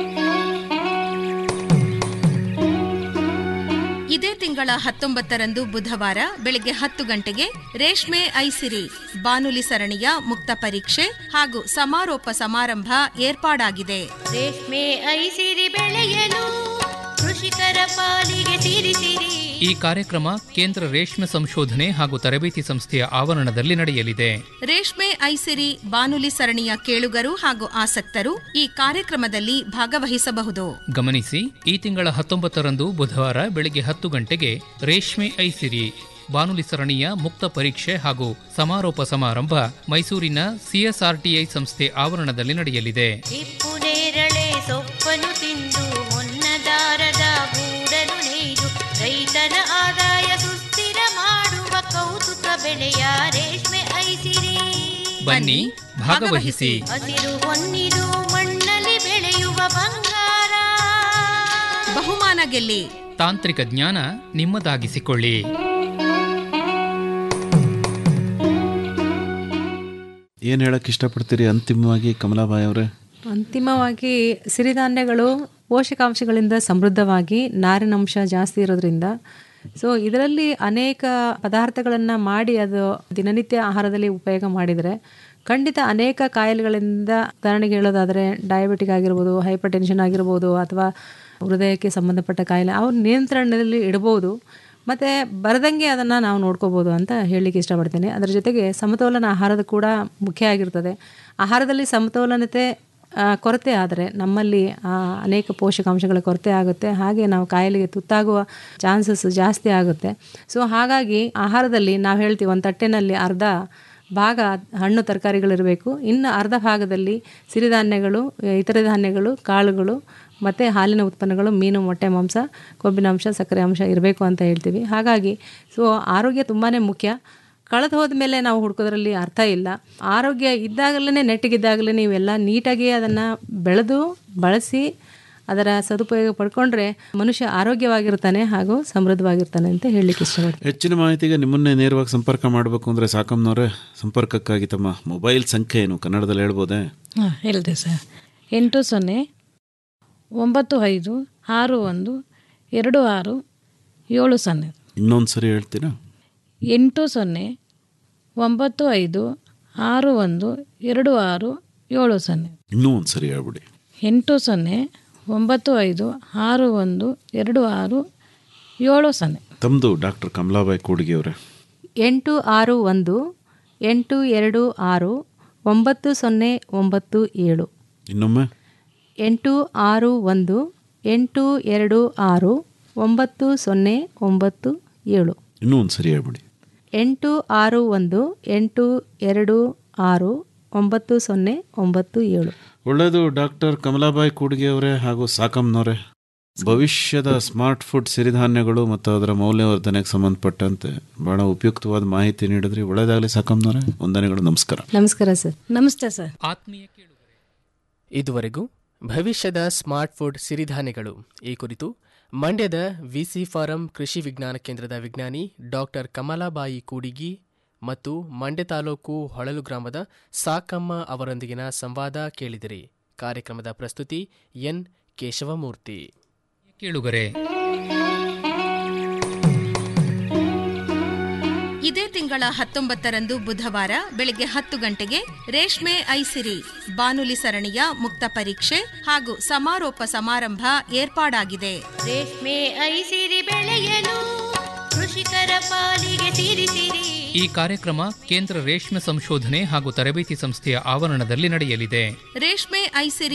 ಇದೇ ತಿಂಗಳ ಹತ್ತೊಂಬತ್ತರಂದು ಬುಧವಾರ ಬೆಳಗ್ಗೆ ಹತ್ತು ಗಂಟೆಗೆ ರೇಷ್ಮೆ ಐಸಿರಿ ಬಾನುಲಿ ಸರಣಿಯ ಮುಕ್ತ ಪರೀಕ್ಷೆ ಹಾಗೂ ಸಮಾರೋಪ ಸಮಾರಂಭ ಏರ್ಪಾಡಾಗಿದೆ ರೇಷ್ಮೆ ಐಸಿರಿ ಬೆಳೆಯಲು ಕೃಷಿಕರ ಪಾಲಿಗೆ ಸಿರಿಸಿರಿ ಈ ಕಾರ್ಯಕ್ರಮ ಕೇಂದ್ರ ರೇಷ್ಮೆ ಸಂಶೋಧನೆ ಹಾಗೂ ತರಬೇತಿ ಸಂಸ್ಥೆಯ ಆವರಣದಲ್ಲಿ ನಡೆಯಲಿದೆ ರೇಷ್ಮೆ ಐಸಿರಿ ಬಾನುಲಿ ಸರಣಿಯ ಕೇಳುಗರು ಹಾಗೂ ಆಸಕ್ತರು ಈ ಕಾರ್ಯಕ್ರಮದಲ್ಲಿ ಭಾಗವಹಿಸಬಹುದು ಗಮನಿಸಿ ಈ ತಿಂಗಳ ಹತ್ತೊಂಬತ್ತರಂದು ಬುಧವಾರ ಬೆಳಗ್ಗೆ ಹತ್ತು ಗಂಟೆಗೆ ರೇಷ್ಮೆ ಐಸಿರಿ ಬಾನುಲಿ ಸರಣಿಯ ಮುಕ್ತ ಪರೀಕ್ಷೆ ಹಾಗೂ ಸಮಾರೋಪ ಸಮಾರಂಭ ಮೈಸೂರಿನ ಸಿಎಸ್ಆರ್ಟಿಐ ಸಂಸ್ಥೆ ಆವರಣದಲ್ಲಿ ನಡೆಯಲಿದೆ ಹಿಪ್ಪು ನೇರಳೆ ಸೊಪ್ಪನ್ನು ತಿಂದು ಹೊನ್ನದಾರದ ಗೂಡಲು ನೇಯ್ದು ರೈತನ ಆದಾಯ ಸುಸ್ಥಿರ ಮಾಡುವ ಕೌತುಕ ಬೆಳೆಯ ರೇಷ್ಮೆ ಐಸಿರಿ ಬನ್ನಿ ಭಾಗವಹಿಸಿ ಹಸಿರು ಹೊನ್ನಿದು ಮಣ್ಣಲ್ಲಿ ಬೆಳೆಯುವ ಬಂಗಾರ ಬಹುಮಾನ ಗೆಲ್ಲಿ ತಾಂತ್ರಿಕ ಜ್ಞಾನ ನಿಮ್ಮದಾಗಿಸಿಕೊಳ್ಳಿ ಏನು ಹೇಳಕ್ ಇಷ್ಟಪಡ್ತೀರಿ ಅಂತಿಮವಾಗಿ ಕಮಲಾಬಾಯಿ ಅವರೇ ಅಂತಿಮವಾಗಿ ಸಿರಿಧಾನ್ಯಗಳು ಪೋಷಕಾಂಶಗಳಿಂದ ಸಮೃದ್ಧವಾಗಿ ನಾರಿನಂಶ ಜಾಸ್ತಿ ಇರೋದ್ರಿಂದ ಸೊ ಇದರಲ್ಲಿ ಅನೇಕ ಪದಾರ್ಥಗಳನ್ನು ಮಾಡಿ ಅದು ದಿನನಿತ್ಯ ಆಹಾರದಲ್ಲಿ ಉಪಯೋಗ ಮಾಡಿದರೆ ಖಂಡಿತ ಅನೇಕ ಕಾಯಿಲೆಗಳಿಂದ ಉದಾಹರಣೆಗೆ ಹೇಳೋದಾದರೆ ಡಯಾಬಿಟಿಕ್ ಆಗಿರ್ಬೋದು ಹೈಪರ್ ಟೆನ್ಷನ್ ಆಗಿರ್ಬೋದು ಅಥವಾ ಹೃದಯಕ್ಕೆ ಸಂಬಂಧಪಟ್ಟ ಕಾಯಿಲೆ ಅವ್ರ ನಿಯಂತ್ರಣದಲ್ಲಿ ಇಡ್ಬೋದು ಮತ್ತು ಬರದಂಗೆ ಅದನ್ನು ನಾವು ನೋಡ್ಕೋಬೋದು ಅಂತ ಹೇಳಲಿಕ್ಕೆ ಇಷ್ಟಪಡ್ತೇನೆ ಅದರ ಜೊತೆಗೆ ಸಮತೋಲನ ಆಹಾರದ ಕೂಡ ಮುಖ್ಯ ಆಗಿರ್ತದೆ ಆಹಾರದಲ್ಲಿ ಸಮತೋಲನತೆ ಆ, ಕೊರತೆ ಆದರೆ ನಮ್ಮಲ್ಲಿ ಆ, ಅನೇಕ ಪೋಷಕಾಂಶಗಳ ಕೊರತೆ ಆಗುತ್ತೆ ಹಾಗೆ ನಾವು ಕಾಯಿಲೆಗೆ ತುತ್ತಾಗುವ ಚಾನ್ಸಸ್ ಜಾಸ್ತಿ ಆಗುತ್ತೆ ಸೊ ಹಾಗಾಗಿ ಆಹಾರದಲ್ಲಿ ನಾವು ಹೇಳ್ತೀವಿ ಒಂದು ತಟ್ಟೆನಲ್ಲಿ ಅರ್ಧ ಭಾಗ ಹಣ್ಣು ತರಕಾರಿಗಳಿರಬೇಕು ಇನ್ನು ಅರ್ಧ ಭಾಗದಲ್ಲಿ ಸಿರಿಧಾನ್ಯಗಳು ಇತರೆ ಧಾನ್ಯಗಳು ಕಾಳುಗಳು ಮತ್ತು ಹಾಲಿನ ಉತ್ಪನ್ನಗಳು ಮೀನು ಮೊಟ್ಟೆ ಮಾಂಸ ಕೊಬ್ಬಿನಾಂಶ ಸಕ್ಕರೆ ಅಂಶ ಇರಬೇಕು ಅಂತ ಹೇಳ್ತೀವಿ ಹಾಗಾಗಿ ಸೊ ಆರೋಗ್ಯ ತುಂಬಾ ಮುಖ್ಯ ಕಳೆದು ಹೋದ ಮೇಲೆ ನಾವು ಹುಡ್ಕೋದ್ರಲ್ಲಿ ಅರ್ಥ ಇಲ್ಲ ಆರೋಗ್ಯ ಇದ್ದಾಗಲೇ ನೆಟ್ಟಿಗಿದ್ದಾಗಲೇ ನೀವೆಲ್ಲ ನೀಟಾಗಿ ಅದನ್ನು ಬೆಳೆದು ಬಳಸಿ ಅದರ ಸದುಪಯೋಗ ಪಡ್ಕೊಂಡ್ರೆ ಮನುಷ್ಯ ಆರೋಗ್ಯವಾಗಿರ್ತಾನೆ ಹಾಗೂ ಸಮೃದ್ಧವಾಗಿರ್ತಾನೆ ಅಂತ ಹೇಳಲಿಕ್ಕೆ ಇಷ್ಟಪಡ್ತೀನಿ ಹೆಚ್ಚಿನ ಮಾಹಿತಿಗೆ ನಿಮ್ಮನ್ನೇ ನೇರವಾಗಿ ಸಂಪರ್ಕ ಮಾಡಬೇಕು ಅಂದರೆ ಸಾಕಮ್ಮನವರೇ ಸಂಪರ್ಕಕ್ಕಾಗಿ ತಮ್ಮ ಮೊಬೈಲ್ ಸಂಖ್ಯೆ ಏನು ಕನ್ನಡದಲ್ಲಿ ಹೇಳ್ಬೋದೇ ಹಾಂ ಹೇಳಿದೆ ಸರ್ ಎಂಟು ಸೊನ್ನೆ ಒಂಬತ್ತು ಐದು ಆರು ಒಂದು ಎರಡು ಆರು ಏಳು ಸೊನ್ನೆ ಇನ್ನೊಂದು ಸರಿ ಹೇಳ್ತೀರಾ ಎಂಟು ಸೊನ್ನೆ ಒಂಬತ್ತು ಐದು ಆರು ಒಂದು ಎರಡು ಆರು ಏಳು ಸೊನ್ನೆ ಇನ್ನೂ ಒಂದು ಸರಿ ಹೇಳ್ಬಿಡಿ ಎಂಟು ಸೊನ್ನೆ ಒಂಬತ್ತು ಐದು ಆರು ಒಂದು ಎರಡು ಆರು ಏಳು ಸೊನ್ನೆ ತಮ್ಮದು ಡಾಕ್ಟರ್ ಕಮಲಾಬಾಯಿ ಕೂಡಿಗೆ ಅವರೇ ಎಂಟು ಆರು ಒಂದು ಎಂಟು ಎರಡು ಆರು ಒಂಬತ್ತು ಸೊನ್ನೆ ಒಂಬತ್ತು ಏಳು ಇನ್ನೊಮ್ಮೆ ಎಂಟು ಆರು ಒಂದು ಎಂಟು ಎರಡು ಆರು ಒಂಬತ್ತು ಸೊನ್ನೆ ಒಂಬತ್ತು ಏಳು ಇನ್ನೂ ಒಂದು ಸರಿ ಹೇಳ್ಬಿಡಿ ಎಂಟು ಆರು ಒಂದು ಎಂಟು ಎರಡು ಆರು ಒಂಬತ್ತು ಸೊನ್ನೆ ಒಂಬತ್ತು ಏಳು ಒಳ್ಳೆಯದು ಡಾಕ್ಟರ್ ಕಮಲಾಬಾಯಿ ಕೂಡ್ಗೆ ಅವರೇ ಹಾಗೂ ಸಾಕಮ್ನವರೇ ಭವಿಷ್ಯದ ಸ್ಮಾರ್ಟ್ ಫುಡ್ ಸಿರಿಧಾನ್ಯಗಳು ಮತ್ತು ಅದರ ಮೌಲ್ಯವರ್ಧನೆಗೆ ಸಂಬಂಧಪಟ್ಟಂತೆ ಬಹಳ ಉಪಯುಕ್ತವಾದ ಮಾಹಿತಿ ನೀಡಿದ್ರಿ ಒಳ್ಳೆಯದಾಗಲಿ ಸಾಕಮ್ನವರೇ ವಂದನೆಗಳು ನಮಸ್ಕಾರ ನಮಸ್ಕಾರ ಸರ್ ನಮಸ್ತೆ ಸರ್ ಆತ್ಮೀಯ ಕೇಳುಗರೆ ಇದುವರೆಗೂ ಭವಿಷ್ಯದ ಸ್ಮಾರ್ಟ್ ಫುಡ್ ಸಿರಿಧಾನ್ಯಗಳು ಈ ಕುರಿತು ಮಂಡ್ಯದ ವಿಸಿ ಫಾರಂ ಕೃಷಿ ವಿಜ್ಞಾನ ಕೇಂದ್ರದ ವಿಜ್ಞಾನಿ ಡಾಕ್ಟರ್ ಕಮಲಾಬಾಯಿ ಕೂಡಿಗಿ ಮತ್ತು ಮಂಡ್ಯ ತಾಲೂಕು ಹೊಳಲು ಗ್ರಾಮದ ಸಾಕಮ್ಮ ಅವರೊಂದಿಗಿನ ಸಂವಾದ ಕೇಳಿದಿರಿ ಕಾರ್ಯಕ್ರಮದ ಪ್ರಸ್ತುತಿ ಎನ್ ಕೇಶವಮೂರ್ತಿ ಕೇಳುಗರೆ ಇದೇ ತಿಂಗಳ ಹತ್ತೊಂಬತ್ತರಂದು ಬುಧವಾರ ಬೆಳಗ್ಗೆ ಹತ್ತು ಗಂಟೆಗೆ ರೇಷ್ಮೆ ಐಸಿರಿ ಬಾನುಲಿ ಸರಣಿಯ ಮುಕ್ತ ಪರೀಕ್ಷೆ ಹಾಗೂ ಸಮಾರೋಪ ಸಮಾರಂಭ ಏರ್ಪಾಡಾಗಿದೆ ರೇಷ್ಮೆ ಐಸಿರಿ ಬೆಳೆಯಲು ಕೃಷಿಕರ ಪಾಲಿಗೆ ಸಿರಿಸಿರಿ ಈ ಕಾರ್ಯಕ್ರಮ ಕೇಂದ್ರ ರೇಷ್ಮೆ ಸಂಶೋಧನೆ ಹಾಗೂ ತರಬೇತಿ ಸಂಸ್ಥೆಯ ಆವರಣದಲ್ಲಿ ನಡೆಯಲಿದೆ ರೇಷ್ಮೆ ಐಸಿರಿ